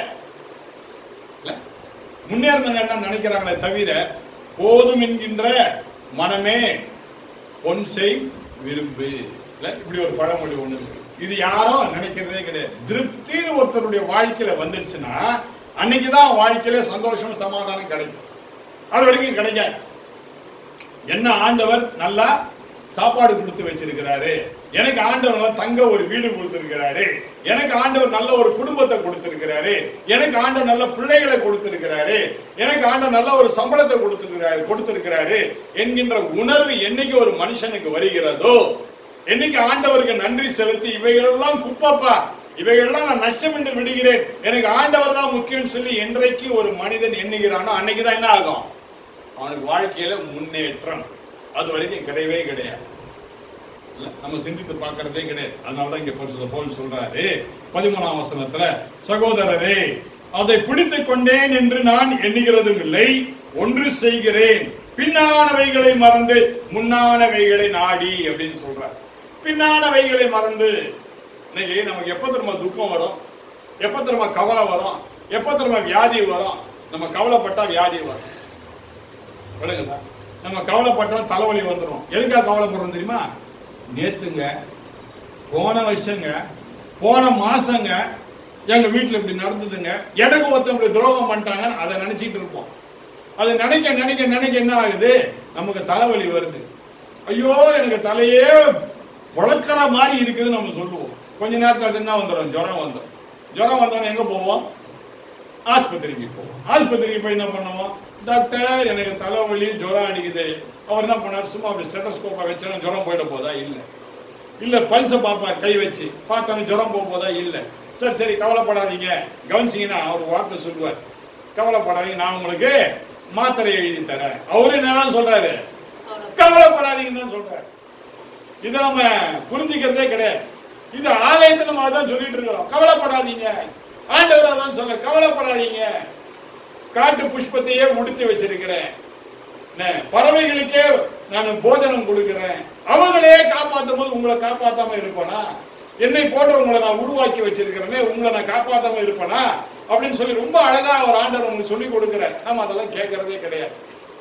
இல்ல? முன்னேறணுங்க என்ன நினைக்கிறாங்களே தவிர போதும் என்கின்ற மனமே பொன் செய் விரும்பு இல்ல? இப்படி ஒரு பழமொழி ஒண்ணு இருக்கு இது யாரும் நினைக்கிறதே கிடையாது திருப்தின்னு ஒருத்தருடைய வாழ்க்கையில வந்துடுச்சுன்னா அன்னைக்குதான் வாழ்க்கையில சந்தோஷம் சமாதானம் கிடைக்கும் அது வரைக்கும் கிடைக்காது என்ன ஆண்டவர் நல்லா சாப்பாடு கொடுத்து வச்சிருக்கிறாரு எனக்கு ஆண்டவர் நல்லா தங்க ஒரு வீடு கொடுத்திருக்கிறாரு எனக்கு ஆண்டவர் நல்ல ஒரு குடும்பத்தை கொடுத்திருக்கிறாரு எனக்கு ஆண்டவர் நல்ல பிள்ளைகளை கொடுத்திருக்கிறாரு எனக்கு ஆண்டவர் நல்ல ஒரு சம்பளத்தை கொடுத்திருக்கிறாரு கொடுத்திருக்கிறாரு என்கின்ற உணர்வு என்னைக்கு ஒரு மனுஷனுக்கு வருகிறதோ என்னைக்கு ஆண்டவருக்கு நன்றி செலுத்தி இவைகளெல்லாம் குப்பப்பா இவைகளெல்லாம் நான் நஷ்டம் என்று விடுகிறேன் எனக்கு ஆண்டவர் தான் முக்கியம் சொல்லி என்றைக்கு ஒரு மனிதன் எண்ணுகிறானோ அன்னைக்கு தான் என்ன ஆகும் அவனுக்கு வாழ்க்கையில முன்னேற்றம் அது வரைக்கும் கிடையவே கிடையாது இல்ல, நம்ம சிந்தித்து பார்க்கறதே கிடையாது அதனாலதான் இங்க பரிசுத்த பவுல் சொல்றாரு பதிமூணாம் வசனத்துல சகோதரரே அதை பிடித்துக் கொண்டேன் என்று நான் எண்ணுகிறதும் இல்லை ஒன்று செய்கிறேன் பின்னானவைகளை மறந்து முன்னானவைகளை நாடி அப்படின்னு சொல்றார் பின்னானவைகளை மறந்து இன்னைக்கு நமக்கு எப்ப திரும்ப துக்கம் வரும் எப்ப திரும்ப கவலை வரும் எப்ப திரும்ப வியாதி வரும் நம்ம கவலைப்பட்டா வியாதி வரும் விளங்குதா நம்ம கவலைப்பட்டோம் தலைவலி வந்துடும் எதுக்காக கவலைப்படுறோம் தெரியுமா நேத்துங்க போன வருஷங்க போன மாசங்க எங்க வீட்டுல இப்படி நடந்ததுங்க எனக்கு ஒருத்தன் இப்படி துரோகம் பண்ணிட்டாங்க அதை நினைச்சிட்டு இருப்போம் அது நினைக்க நினைக்க நினைக்க என்ன ஆகுது நமக்கு தலைவலி வருது ஐயோ எனக்கு தலையே வளர்க்குற மாதிரி இருக்குதுன்னு நம்ம சொல்லுவோம் கொஞ்ச நேரத்துல அது என்ன வந்துடும் ஜுரம் வந்துடும் ஜுரம் வந்தோடனே எங்க போவோம் ஆஸ்பத்திரிக்கு போவோம் ஆஸ்பத்திரிக்கு போய் என்ன பண்ணுவோம் டாக்டர் எனக்கு தலைவலி ஜுரம் அடிக்குது அவர் என்ன பண்ணார் சும்மா அப்படி ஸ்டெட்டஸ்கோப்பை வச்சா ஜுரம் போயிட போதா இல்ல இல்ல பல்ச பாப்பார் கை வச்சு பார்த்தோன்னு ஜுரம் போக போதா இல்ல சரி சரி கவலைப்படாதீங்க கவனிச்சீங்கன்னா அவர் வார்த்தை சொல்லுவார் கவலைப்படாதீங்க நான் உங்களுக்கு மாத்திரை எழுதி தரேன் அவரு என்னதான் சொல்றாரு கவலைப்படாதீங்கன்னு தான் சொல்றாரு இதை நம்ம புரிஞ்சுக்கிறதே கிடையாது இது ஆலயத்துல நம்ம அதான் சொல்லிட்டு இருக்கிறோம் கவலைப்படாதீங்க ஆண்டவர் அதான் சொல்ல கவலைப்படாதீங்க காட்டு புஷ்பத்தையே உடுத்தி வச்சிருக்கிறேன் என்ன, பறவைகளுக்கே நான் போஜனம் கொடுக்கிறேன் அவங்களே காப்பாத்தும் போது உங்களை காப்பாத்தாம இருப்பனா என்னை போன்றவங்களை நான் உருவாக்கி வச்சிருக்கிறேனே உங்களை நான் காப்பாத்தாம இருப்பனா அப்படின்னு சொல்லி ரொம்ப அழகா ஒரு ஆண்டவர் உங்களுக்கு சொல்லி கொடுக்கிறார் நம்ம அதெல்லாம் கேட்கறதே கிடையாது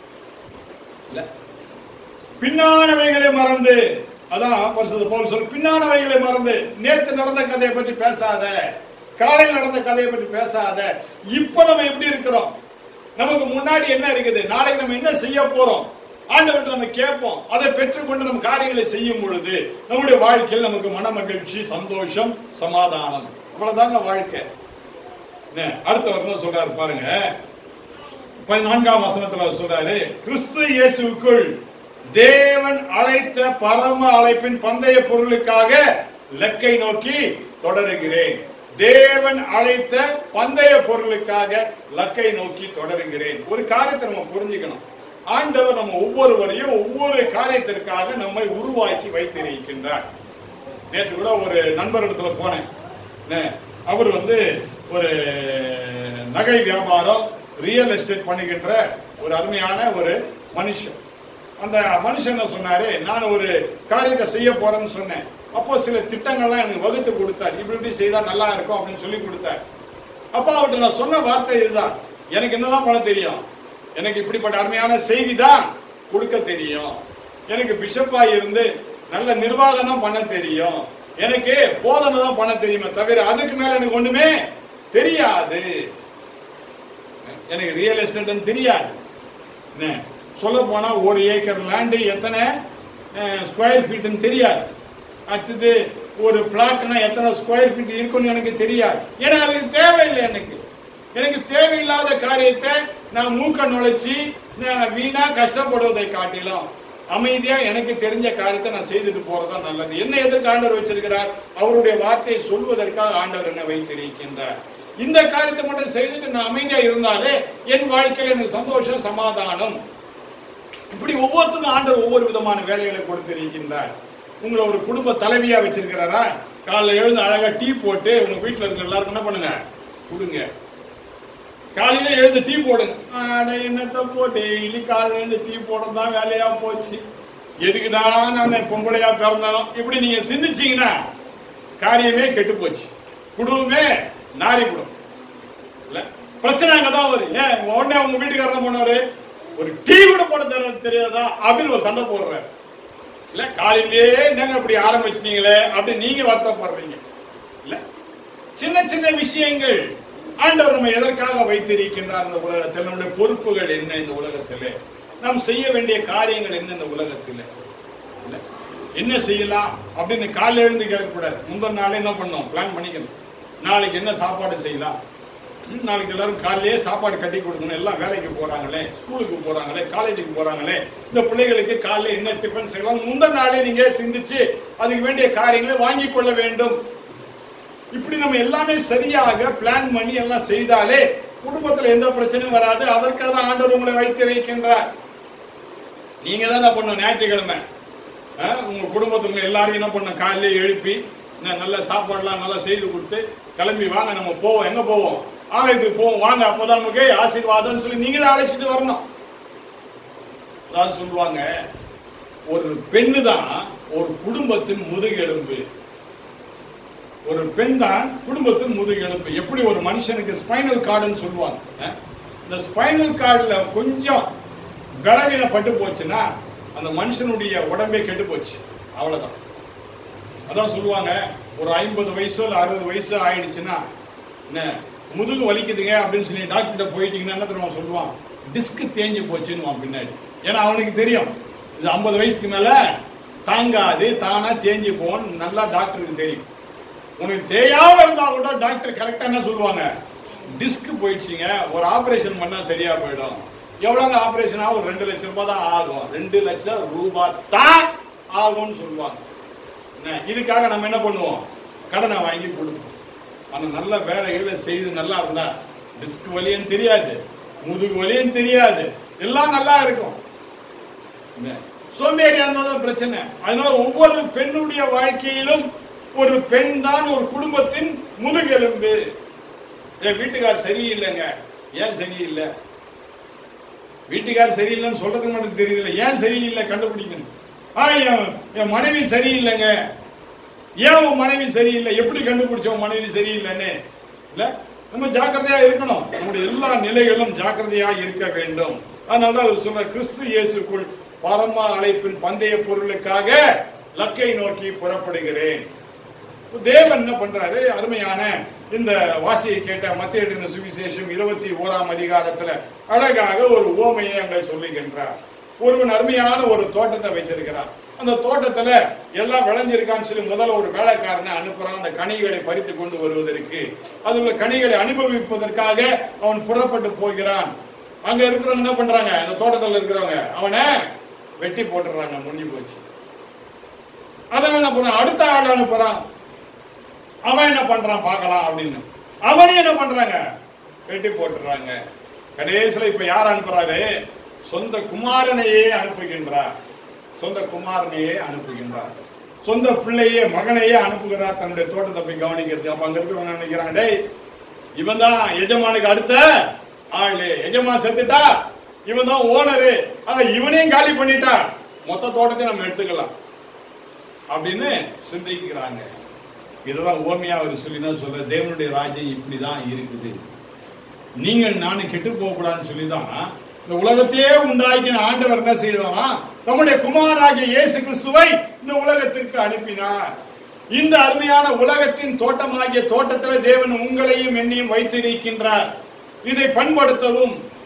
இல்ல பின்னானவைகளை மறந்து அதான் பரிசுத்த பவுல் சொல் பின்னானவைகளை மறந்து நேத்து நடந்த கதையை பற்றி பேசாத காலையில் நடந்த கதையை பற்றி பேசாத இப்ப நம்ம எப்படி இருக்கிறோம் நமக்கு முன்னாடி என்ன இருக்குது நாளைக்கு நம்ம என்ன செய்ய போறோம் ஆண்டவர்கிட்ட நம்ம கேட்போம் அதை பெற்றுக்கொண்டு நம்ம காரியங்களை செய்யும் பொழுது நம்முடைய வாழ்க்கையில் நமக்கு மன மகிழ்ச்சி சந்தோஷம் சமாதானம் அவ்வளவுதாங்க வாழ்க்கை என்ன, அடுத்தவர் என்ன சொல்றாரு பாருங்க பதினான்காம் வசனத்துல அவர் சொல்றாரு கிறிஸ்து இயேசுவுக்குள் தேவன் அழைத்த பரம அழைப்பின் பந்தய பொருளுக்காக லக்கை நோக்கி தொடருகிறேன் தேவன் அழைத்த பந்தய பொருளுக்காக லக்கை நோக்கி தொடருகிறேன் ஒரு காரியத்தை நம்ம புரிஞ்சுக்கணும் ஆண்டவர் நம்ம ஒவ்வொருவரையும் ஒவ்வொரு காரியத்திற்காக நம்மை உருவாக்கி வைத்திருக்கின்றார் நேற்று கூட ஒரு நண்பர் இடத்துல போனேன் என்ன, அவர் வந்து ஒரு நகை வியாபாரம் ரியல் எஸ்டேட் பண்ணுகின்ற ஒரு அருமையான ஒரு மனுஷன் அந்த மனுஷன் என்ன சொன்னாரு நான் ஒரு காரியத்தை செய்ய போறேன்னு சொன்னேன் அப்போ சில திட்டங்கள்லாம் எனக்கு வகுத்து கொடுத்தார் இப்படி இப்படி செய்தா நல்லா இருக்கும் அப்படின்னு சொல்லி கொடுத்தார் அப்போ அவர்கிட்ட நான் சொன்ன வார்த்தை இதுதான் எனக்கு என்னதான் பண்ண தெரியும் எனக்கு இப்படிப்பட்ட அருமையான செய்தி தான் கொடுக்க தெரியும் எனக்கு பிஷப்பா இருந்து நல்ல நிர்வாகம் தான் பண்ண தெரியும் எனக்கு போதனை தான் பண்ண தெரியுமே தவிர அதுக்கு மேல எனக்கு ஒண்ணுமே தெரியாது எனக்கு ரியல் எஸ்டேட்னு தெரியாது என்ன சொல்ல போனா ஒரு ஏக்கர் லேண்டு எத்தனை ஸ்கொயர் ஃபீட்னு தெரியாது அடுத்தது ஒரு பிளாட்னா எத்தனை ஸ்கொயர் ஃபீட் இருக்குன்னு எனக்கு தெரியாது ஏன்னா அதுக்கு தேவையில்லை எனக்கு எனக்கு தேவையில்லாத காரியத்தை நான் மூக்க நுழைச்சி நான் வீணா கஷ்டப்படுவதை காட்டிலும் அமைதியா எனக்கு தெரிஞ்ச காரியத்தை நான் செய்துட்டு போறதுதான் நல்லது என்ன எதற்கு ஆண்டவர் வச்சிருக்கிறார் அவருடைய வார்த்தையை சொல்வதற்காக ஆண்டவர் என்ன வைத்திருக்கின்றார் இந்த காரியத்தை மட்டும் செய்துட்டு நான் அமைதியா இருந்தாலே என் வாழ்க்கையில எனக்கு சந்தோஷம் சமாதானம் இப்படி ஒவ்வொருத்தருக்கும் ஆண்டவர் ஒவ்வொரு விதமான வேலைகளை கொடுத்திருக்கின்றார் உங்களை ஒரு குடும்ப தலைவியா வச்சிருக்கிறாரா காலைல எழுந்து அழகா டீ போட்டு உங்க வீட்டுல இருக்கிற எல்லாருக்கும் என்ன பண்ணுங்க கொடுங்க காலையில எழுந்து டீ போடுங்க அட என்னத்த போ டெய்லி காலையில எழுந்து டீ போட தான் வேலையா போச்சு எதுக்குதான் நான் பொம்பளையா பிறந்தாலும் இப்படி நீங்க சிந்திச்சீங்கன்னா காரியமே கெட்டு போச்சு குடும்பமே நாரி விடும் இல்ல பிரச்சனை அங்கதான் வரும் ஏன் உடனே உங்க வீட்டுக்காரர் என்ன பண்ணுவாரு ஒரு டீ கூட போட தெரிய தெரியாதா அப்படின்னு ஒரு சண்டை போடுறாரு இல்ல காலையிலேயே என்னங்க இப்படி ஆரம்பிச்சிட்டீங்களே அப்படி நீங்க வருத்தப்படுறீங்க இல்ல சின்ன சின்ன விஷயங்கள் ஆண்டவர் நம்ம எதற்காக வைத்திருக்கின்றார் இந்த உலகத்தில் நம்முடைய பொறுப்புகள் என்ன இந்த உலகத்திலே நாம் செய்ய வேண்டிய காரியங்கள் என்ன இந்த உலகத்திலே இல்ல என்ன செய்யலாம் அப்படின்னு காலையில எழுந்து கேட்கக்கூடாது முந்தின நாளே என்ன பண்ணோம் பிளான் பண்ணிக்கணும் நாளைக்கு என்ன சாப்பாடு செய்யலாம் ம், நாளைக்கு எல்லாரும் காலையிலேயே சாப்பாடு கட்டி கொடுக்கணும் எல்லாம் வேலைக்கு போறாங்களே ஸ்கூலுக்கு போறாங்களே காலேஜுக்கு போறாங்களே இந்த பிள்ளைகளுக்கு காலையில என்ன டிஃபன் செய்யலாம் முந்தின நாளே நீங்க சிந்திச்சு அதுக்கு வேண்டிய காரியங்களை வாங்கி கொள்ள வேண்டும் இப்படி நம்ம எல்லாமே சரியாக பிளான் பண்ணி எல்லாம் செய்தாலே குடும்பத்துல எந்த பிரச்சனையும் வராது அதற்காக தான் ஆண்டவர் உங்களை வைத்திருக்கின்றார் நீங்க தான் என்ன பண்ணணும் ஞாயிற்றுக்கிழமை ஆ, உங்க குடும்பத்துல எல்லாரையும் என்ன பண்ண காலையில எழுப்பி என்ன நல்ல சாப்பாடுலாம் நல்லா செய்து கொடுத்து கிளம்பி வாங்க நம்ம போவோம் எங்க போவோம் ஆலயத்துக்கு போவோம் வாங்க அப்பதான் நமக்கு ஆசீர்வாதம்னு சொல்லி நீங்க தான் அழைச்சிட்டு வரணும் அதாவது சொல்லுவாங்க ஒரு பெண்ணு தான் ஒரு குடும்பத்தின் முதுகெலும்பு ஒரு பெண் தான் குடும்பத்தின் முதுகெலும்பு எப்படி ஒரு மனுஷனுக்கு ஸ்பைனல் கார்டுன்னு சொல்லுவாங்க அஹ்? இந்த ஸ்பைனல் கார்டுல கொஞ்சம் பலவீனப்பட்டு போச்சுன்னா அந்த மனுஷனுடைய உடம்பே கெட்டு போச்சு அவ்வளவுதான் அதான் சொல்லுவாங்க ஒரு ஐம்பது வயசோ இல்ல அறுபது வயசு ஆயிடுச்சுன்னா என்ன முதுகு வலிக்குதுங்க அப்படின்னு சொல்லி டாக்டர்கிட்ட போயிட்டீங்கன்னா என்ன தெரியுமா சொல்லுவான் டிஸ்க் தேஞ்சு போச்சுன்னு பின்னாடி ஏன்னா அவனுக்கு தெரியும் இது ஐம்பது வயசுக்கு மேல தாங்காது தானா தேஞ்சு போன்னு நல்லா டாக்டருக்கு தெரியும் உனக்கு தேயாம இருந்தா கூட டாக்டர் கரெக்டா என்ன சொல்லுவாங்க டிஸ்க் போயிடுச்சுங்க ஒரு ஆபரேஷன் பண்ணா சரியா போயிடும் எவ்வளவுங்க ஆபரேஷன் ஆகும் ரெண்டு லட்சம் ரூபாய் தான் ஆகும் ரெண்டு லட்சம் ரூபாய் தான் ஆகும்னு சொல்லுவாங்க என்ன, இதுக்காக நம்ம என்ன பண்ணுவோம் கடனை வாங்கி கொடுப்போம் ஆனா நல்ல வேலைகளை செய்து நல்லா இருந்தா டிஸ்க் வலியும் தெரியாது முதுகு வலியும் தெரியாது எல்லாம் நல்லா இருக்கும் என்ன, சோம்பேறியா இருந்தாதான் பிரச்சனை அதனால ஒவ்வொரு பெண்ணுடைய வாழ்க்கையிலும் ஒரு பெண் தான் ஒரு குடும்பத்தின் முதுகெலும்பு என் வீட்டுக்கார் சரியில்லைங்க ஏன் சரியில்லை வீட்டுக்கார் சரியில்லைன்னு சொல்றதுக்கு மட்டும் தெரியல ஏன் சரியில்லை கண்டுபிடிக்கணும் ஆ என் என் மனைவி சரியில்லைங்க ஏன் உன் மனைவி சரியில்லை எப்படி கண்டுபிடிச்ச உன் மனைவி சரியில்லைன்னு இல்ல நம்ம ஜாக்கிரதையா இருக்கணும் நம்முடைய எல்லா நிலைகளும் ஜாக்கிரதையா இருக்க வேண்டும் அதனால தான் அவர் சொன்ன கிறிஸ்து இயேசுக்குள் பரம அழைப்பின் பந்தய பொருளுக்காக லக்கை நோக்கி புறப்படுகிறேன் தேவன் என்ன பண்றாரு அருமையான இந்த வாசியை கேட்ட மத்திய எழுதின சுவிசேஷம் இருபத்தி ஓராம் அதிகாரத்துல அழகாக ஒரு ஓமையை அங்க சொல்லுகின்றார் ஒருவன் அருமையான ஒரு தோட்டத்தை வச்சிருக்கிறான் அந்த தோட்டத்துல எல்லாம் விளைஞ்சிருக்கான்னு சொல்லி முதல்ல ஒரு வேலைக்காரனை அனுப்புறான் அந்த கனிகளை பறித்து கொண்டு வருவதற்கு அதுல கனிகளை அனுபவிப்பதற்காக அவன் புறப்பட்டு போகிறான் அங்க இருக்கிறவங்க என்ன பண்றாங்க அந்த தோட்டத்துல இருக்கிறவங்க அவனை வெட்டி போட்டுறாங்க முடிஞ்சு போச்சு அதான் என்ன பண்றான் அடுத்த ஆள் அனுப்புறான் அவன் என்ன பண்றான் பார்க்கலாம் அப்படின்னு அவனையும் என்ன பண்றாங்க வெட்டி போட்டுறாங்க கடைசியில இப்ப யார் அனுப்புறாரு சொந்த குமாரனையே அனுப்புகின்றார் சொந்த குமாரனையே அனுப்புகின்றார் சொந்த பிள்ளையே மகனையே அனுப்புகிறார் தன்னுடைய தோட்டத்தை போய் கவனிக்கிறது அப்ப அங்க இருக்கிறவங்க நினைக்கிறாங்க டேய் இவன் தான் எஜமானுக்கு அடுத்த ஆளு எஜமா செத்துட்டா இவன் தான் ஓனரு ஆக இவனையும் காலி பண்ணிட்டா மொத்த தோட்டத்தையும் நம்ம எடுத்துக்கலாம் அப்படின்னு சிந்திக்கிறாங்க இதெல்லாம் ஓர்மையா அவர் சொல்லினா சொல்ல தேவனுடைய ராஜ்யம் இப்படிதான் இருக்குது நீங்கள் நானும் கெட்டு போக கூடாதுன்னு சொல்லிதான் இந்த உலகத்தையே உண்டாக்கின ஆண்டவர் என்ன செய்தாரா தம்முடைய குமாராகிய இயேசு கிறிஸ்துவை இந்த உலகத்திற்கு அனுப்பினார் இந்த அருமையான உலகத்தின் தோட்டமாகிய தோட்டத்தில் தேவன் உங்களையும் என்னையும் வைத்திருக்கின்றார் இதை பண்படுத்தவும்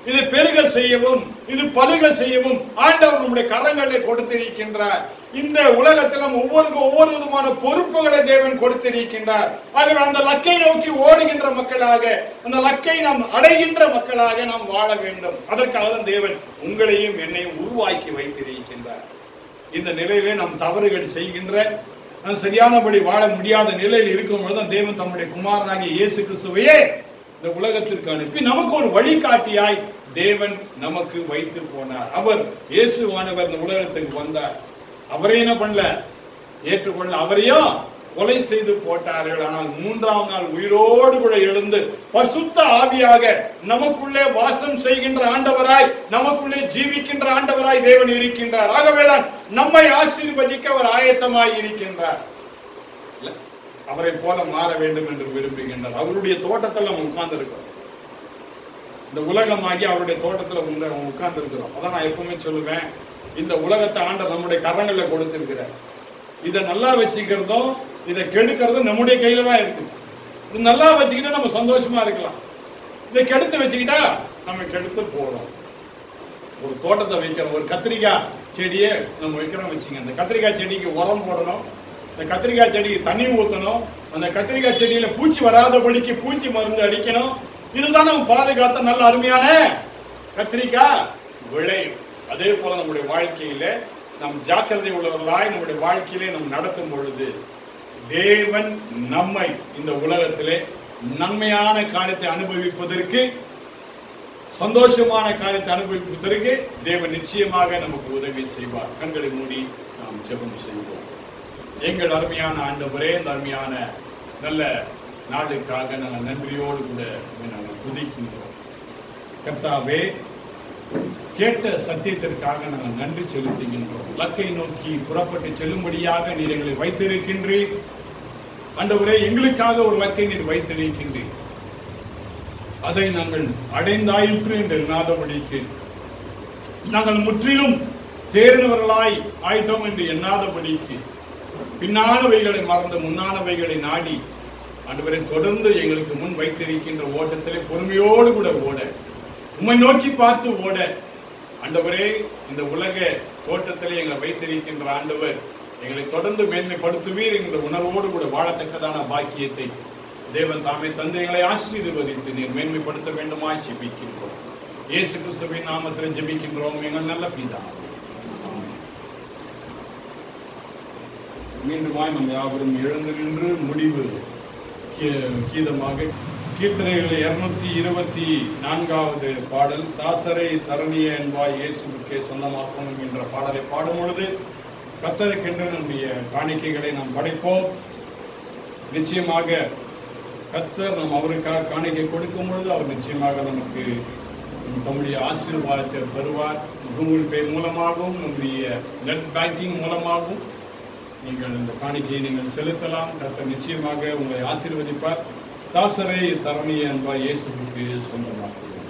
இது பெருக செய்யவும் இது பலுக செய்யவும் ஆண்டவர் நம்முடைய கரங்களை கொடுத்திருக்கின்றார் இந்த உலகத்தில் நம்ம ஒவ்வொருக்கும் ஒவ்வொரு விதமான பொறுப்புகளை தேவன் கொடுத்திருக்கின்றார் ஆகவே அந்த லக்கை நோக்கி ஓடுகின்ற மக்களாக அந்த லக்கை நாம் அடைகின்ற மக்களாக நாம் வாழ வேண்டும் அதற்காக தான் தேவன் உங்களையும் என்னையும் உருவாக்கி வைத்திருக்கின்றார் இந்த நிலையிலே நாம் தவறுகள் செய்கின்ற நாம் சரியானபடி வாழ முடியாத நிலையில் இருக்கும் பொழுது தான் தேவன் தம்முடைய குமாரனாகிய இயேசு கிறிஸ்துவையே இந்த உலகத்திற்கு அனுப்பி நமக்கு ஒரு வழிகாட்டியாய் தேவன் நமக்கு வைத்து போனார் அவர் இயேசுவானவர் இந்த உலகத்துக்கு வந்தார் அவரே என்ன பண்ணல ஏற்றுக்கொள்ள அவரையும் கொலை செய்து போட்டார்கள் ஆனால் மூன்றாம் நாள் உயிரோடு கூட எழுந்து பரிசுத்த ஆவியாக நமக்குள்ளே வாசம் செய்கின்ற ஆண்டவராய் நமக்குள்ளே ஜீவிக்கின்ற ஆண்டவராய் தேவன் இருக்கின்றார் ஆகவேதான் நம்மை ஆசீர்வதிக்க அவர் ஆயத்தமாய் இருக்கின்றார் இல்ல? அவரை போல மாற வேண்டும் என்று விரும்புகின்றார் அவருடைய தோட்டத்தில் நம்ம உட்கார்ந்து இருக்கிறோம் இந்த உலகமாகி அவருடைய தோட்டத்துல உட்கார்ந்து இருக்கிறோம் அதான் நான் எப்பவுமே சொல்லுவேன் இந்த உலகத்தை ஆண்ட நம்முடைய கரங்கள்ல கொடுத்திருக்கிறார் இதை நல்லா வச்சுக்கிறதும் இதை கெடுக்கிறதும் நம்முடைய கையில தான் இருக்கு இது நல்லா வச்சுக்கிட்டா நம்ம சந்தோஷமா இருக்கலாம் இதை கெடுத்து வச்சுக்கிட்டா நம்ம கெடுத்து போறோம் ஒரு தோட்டத்தை வைக்கிறோம் ஒரு கத்திரிக்காய் செடியை நம்ம வைக்கிறோம் வச்சுங்க அந்த கத்திரிக்காய் செடிக்கு உரம் போடணும் இந்த கத்திரிக்காய் செடிக்கு தண்ணி ஊற்றணும் அந்த கத்திரிக்காய் செடியில பூச்சி வராதபடிக்கு பூச்சி மருந்து அடிக்கணும் இதுதான் நம்ம பாதுகாத்த நல்ல அருமையான கத்திரிக்காய் விளையும் அதே போல நம்முடைய வாழ்க்கையில நாம் ஜாக்கிரதை உள்ளவர்களாய் நம்முடைய வாழ்க்கையிலே நாம் நடத்தும் பொழுது தேவன் நம்மை இந்த உலகத்திலே நன்மையான காரியத்தை அனுபவிப்பதற்கு சந்தோஷமான காரியத்தை அனுபவிப்பதற்கு தேவன் நிச்சயமாக நமக்கு உதவி செய்வார் கண்களை மூடி நாம் ஜெபம் செய்வோம் எங்கள் அருமையான ஆண்டவரே இந்த அருமையான நல்ல நாளுக்காக நாங்கள் நன்றியோடு கூட உம்மை நாங்கள் துதிக்கின்றோம் கர்த்தாவே கேட்ட சத்தியத்திற்காக நாங்கள் நன்றி செலுத்துகின்றோம் லக்கை நோக்கி புறப்பட்டு செல்லும்படியாக நீர் எங்களை வைத்திருக்கின்றீர் ஆண்டவரே எங்களுக்காக ஒரு லக்கை நீர் வைத்திருக்கின்றீர் அதை நாங்கள் அடைந்தாயிற்று என்று எண்ணாதபடிக்கு நாங்கள் முற்றிலும் தேறினவர்களாய் ஆயிட்டோம் என்று எண்ணாதபடிக்கு பின்னானவைகளை மறந்து முன்னானவைகளை நாடி ஆண்டவரை தொடர்ந்து எங்களுக்கு முன் வைத்திருக்கின்ற ஓட்டத்திலே பொறுமையோடு கூட ஓட உம்மை நோக்கி பார்த்து ஓட ஆண்டவரே இந்த உலக தோட்டத்திலே எங்களை வைத்திருக்கின்ற ஆண்டவர் எங்களை தொடர்ந்து மேன்மைப்படுத்துவீர் என்ற உணர்வோடு கூட வாழத்தக்கதான பாக்கியத்தை தேவன் தாமே தந்து எங்களை ஆசீர்வதித்து நீர் மேன்மைப்படுத்த வேண்டுமாய் ஜெபிக்கின்றோம் இயேசு கிறிஸ்துவின் நாமத்தில் ஜெபிக்கின்றோம் எங்கள் நல்ல பிதா மீண்டுமாய் நம் யாவரும் எழுந்து நின்று முடிவு கீ- கீதமாக கீர்த்தனைகளை இருநூத்தி இருபத்தி நான்காவது பாடல் தாசரை தரணிய என்பாய் இயேசுவுக்கே சொந்தமாக்கணும் என்ற பாடலை பாடும் பொழுது கத்தருக்கென்று நம்முடைய காணிக்கைகளை நாம் படைப்போம் நிச்சயமாக கத்தர் நாம் அவருக்காக காணிக்கை கொடுக்கும் பொழுது அவர் நிச்சயமாக நமக்கு தம்முடைய ஆசீர்வாதத்தை தருவார் கூகுள் பே மூலமாகவும் நம்முடைய நெட் பேங்கிங் மூலமாகவும் நீங்கள் இந்த காணிக்கையை நீங்கள் செலுத்தலாம் கர்த்தர் நிச்சயமாக உங்களை ஆசீர்வதிப்பார் தாசரை தரணி என்பா இயேசுவுக்கு சொந்தமாக்குவோம்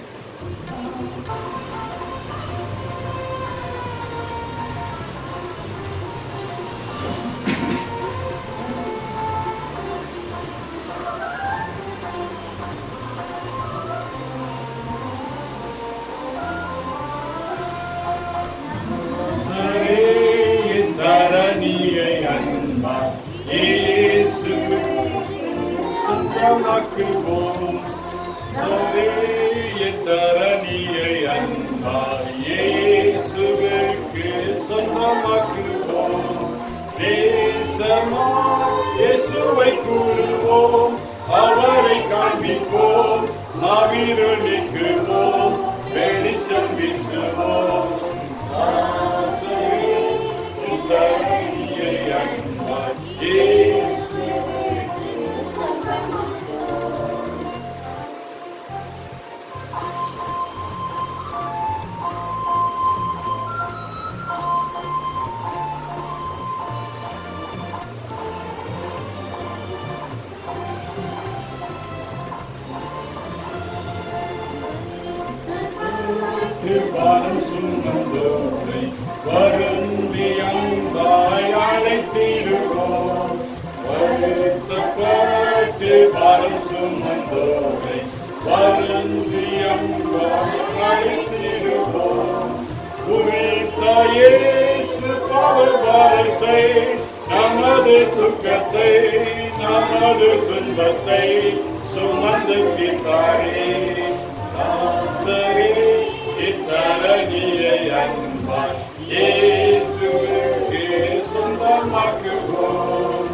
தாசரே தரணியை அன்பா இயேசுவுக்கு சொந்தமாக்குவோம் சரேய தரணியை அன்பா இயேசுவுக்கு சொந்தமாக்குவோம் தேசமா இயேசுவை கூறுவோம் அவரை காண்பிப்போம் ஆவிரு நீக்குவோம் வெளிச்சம் வீசுவோம் ஆசரே தரணியை அன்பா இயேசுவுக்கு பாலம் சுமந்தோரை வருந்தி அன்பாய் அழைத்திடுவோம் வருத்தப்பட்டு பாலம் சுமந்தோரை வருந்தி அன்பாய் நமது துக்கத்தை நமது துன்பத்தை சுமந்து தீர்த்தாரே நாசரே இத்தரணியை அன்பாய் இயேசுவுக்கு சொந்தமாக்குவோம்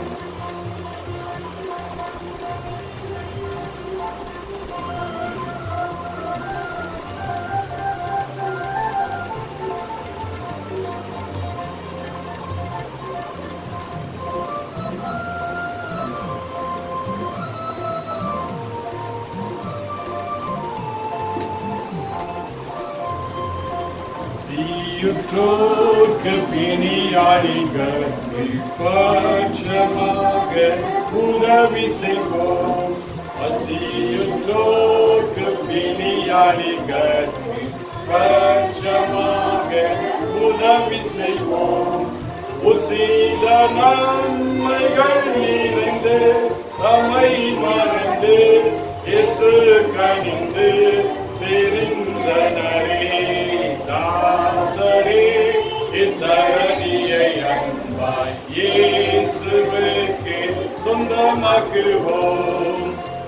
சீயுற்றோர்க்கு பிணியாளிகளுக்கு பட்சமாக உதவி செய்வோம் பசியுற்றோர்க்கு பிணியாளிகளுக்கு பட்சமாக உதவி செய்வோம் உசீத நன்மைகள் நிறைந்து தம்மை மறந்து இயேசு கனிந்து தெரிந்தனரே தாசரே இத்தரணியை அன்பாய் இயேசுவுக்கு சொந்தமாக்குவோம்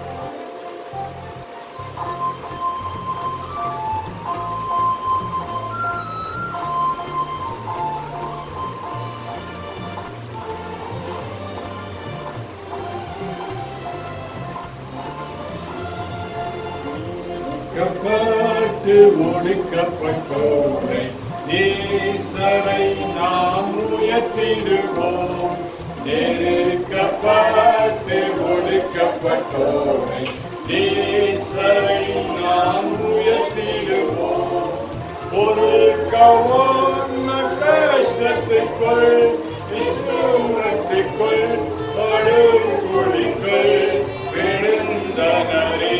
கப்பட்டு ஒடுக்கப்பட்டோரை நேசரை நாம் உயர்த்திடுவோம் நெருக்கப்பட்டு ஒடுக்கப்பட்டோரை நேசரை நாம் உயர்த்திடுவோம் ஒரு கவான கஷ்டத்துக்குள் நிஷ்டூரத்துக்குள் படுகொழிக்குள் விழுந்தனரே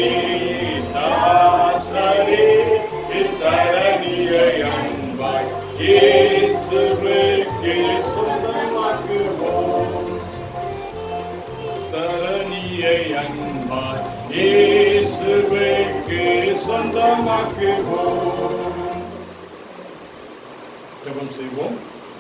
தாசரே இத்தரணியை அன்பாய் இயேசுவுக்கு சொந்தமாக்குவோம் தரணியை அன்பாய் இயேசுவுக்கு சொந்தமாக்குவோம் ஜெபம் செய்வோம்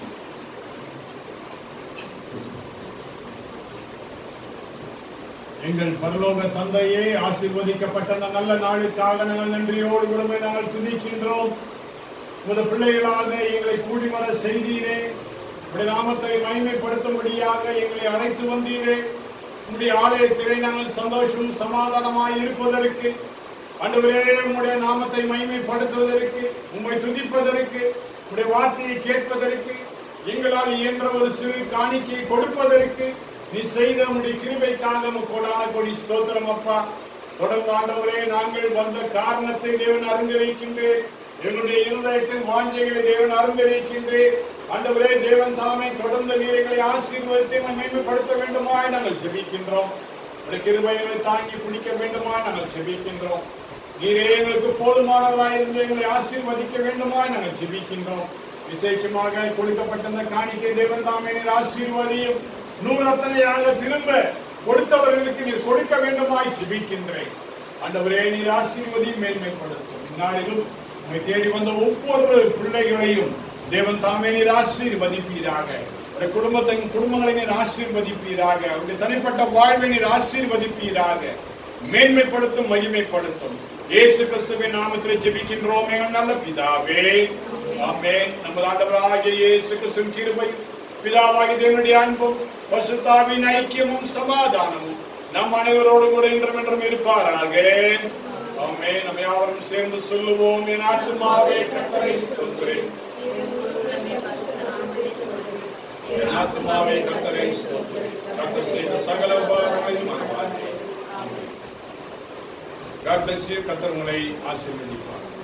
எங்கள் பரலோக தந்தையே ஆசீர்வதிக்கப்பட்ட அந்த நல்ல நாளுக்காக நாங்கள் நன்றியோடு உடம்பை நாங்கள் துதிக்கின்றோம் உமது பிள்ளைகளாக எங்களை கூடி வர செய்தீரே உடைய நாமத்தை மகிமைப்படுத்தும்படியாக எங்களை அழைத்து வந்தீரே உம்முடைய ஆலயத்திலே நாங்கள் சந்தோஷம் சமாதானமாய் இருப்பதற்கு ஆண்டவரே உம்முடைய நாமத்தை மகிமைப்படுத்துவதற்கு உம்மை துதிப்பதற்கு உடைய வார்த்தையை கேட்பதற்கு எங்களால் இயன்ற ஒரு சிறு காணிக்கையை கொடுப்பதற்கு நீ செய்த உம்முடைய கிருபைக்காக கொடான கொடி ஸ்தோத்திரம் அப்பா தொடர்ந்து ஆண்டவரே நாங்கள் வந்த காரணத்தை தேவன் அறிந்திருக்கின்றேன் எங்களுடைய இருதயத்தின் வாஞ்சைகளை தேவன் அறிந்திருக்கின்றேன் ஆண்டவரே தேவன் தாமே தொடர்ந்து நீரைகளை ஆசீர்வதித்து மேம்படுத்த வேண்டுமாய் நாங்கள் ஜெபிக்கின்றோம் உடைய கிருபைகளை தாங்கி பிடிக்க வேண்டுமாய் நாங்கள் ஜெபிக்கின்றோம் நீரே எங்களுக்கு போதுமானவராய் இருந்து எங்களை ஆசீர்வதிக்க வேண்டுமாய் நாங்கள் ஜெபிக்கின்றோம் விசேஷமாக கொடுக்கப்பட்ட இந்த காணிக்கை தேவன் தாமே நீர் ஆசீர்வதியும் நூறத்தனையாக திரும்ப கொடுத்தவர்களுக்கு நீர் கொடுக்க வேண்டுமாய் ஜெபிக்கின்றேன் ஆண்டவரே நீர் ஆசீர்வதியும் மேன்மைப்படுத்தும் இந்நாளிலும் உம்மை தேடி வந்த ஒவ்வொரு பிள்ளைகளையும் தேவன் தாமே நீர் ஆசீர்வதிப்பீராக உடைய குடும்பத்தை குடும்பங்களை நீர் ஆசீர்வதிப்பீராக அவருடைய தனிப்பட்ட வாழ்வை நீர் ஆசீர்வதிப்பீராக மேன்மைப்படுத்தும் மகிமைப்படுத்தும் இயேசு கிறிஸ்துவின் நாமத்தில் ஜெபிக்கின்றோம் எங்கள் நல்ல பிதாவே ஆமென் நமது ஆண்டவராகிய இயேசு கிறிஸ்துவின் கிருபை பிதாவாகி தேவனுடைய அன்பும் பசுத்தாவின் ஐக்கியமும் சமாதானமும் நம் அனைவரோடு கூட இன்றும் என்றும் இருப்பாராக ஆமே நம்ம யாவரும் சேர்ந்து சொல்லுவோம் என் ஆத்துமாவே கத்தரை ஸ்தோத்திரேன் என் ஆத்துமாவே கத்தரை ஸ்தோத்திரேன் கத்தர் செய்த சகல உபகாரங்களையும் மறவாதே ஆமென் God bless you. கத்தர் உங்களை ஆசீர்வதிப்பார்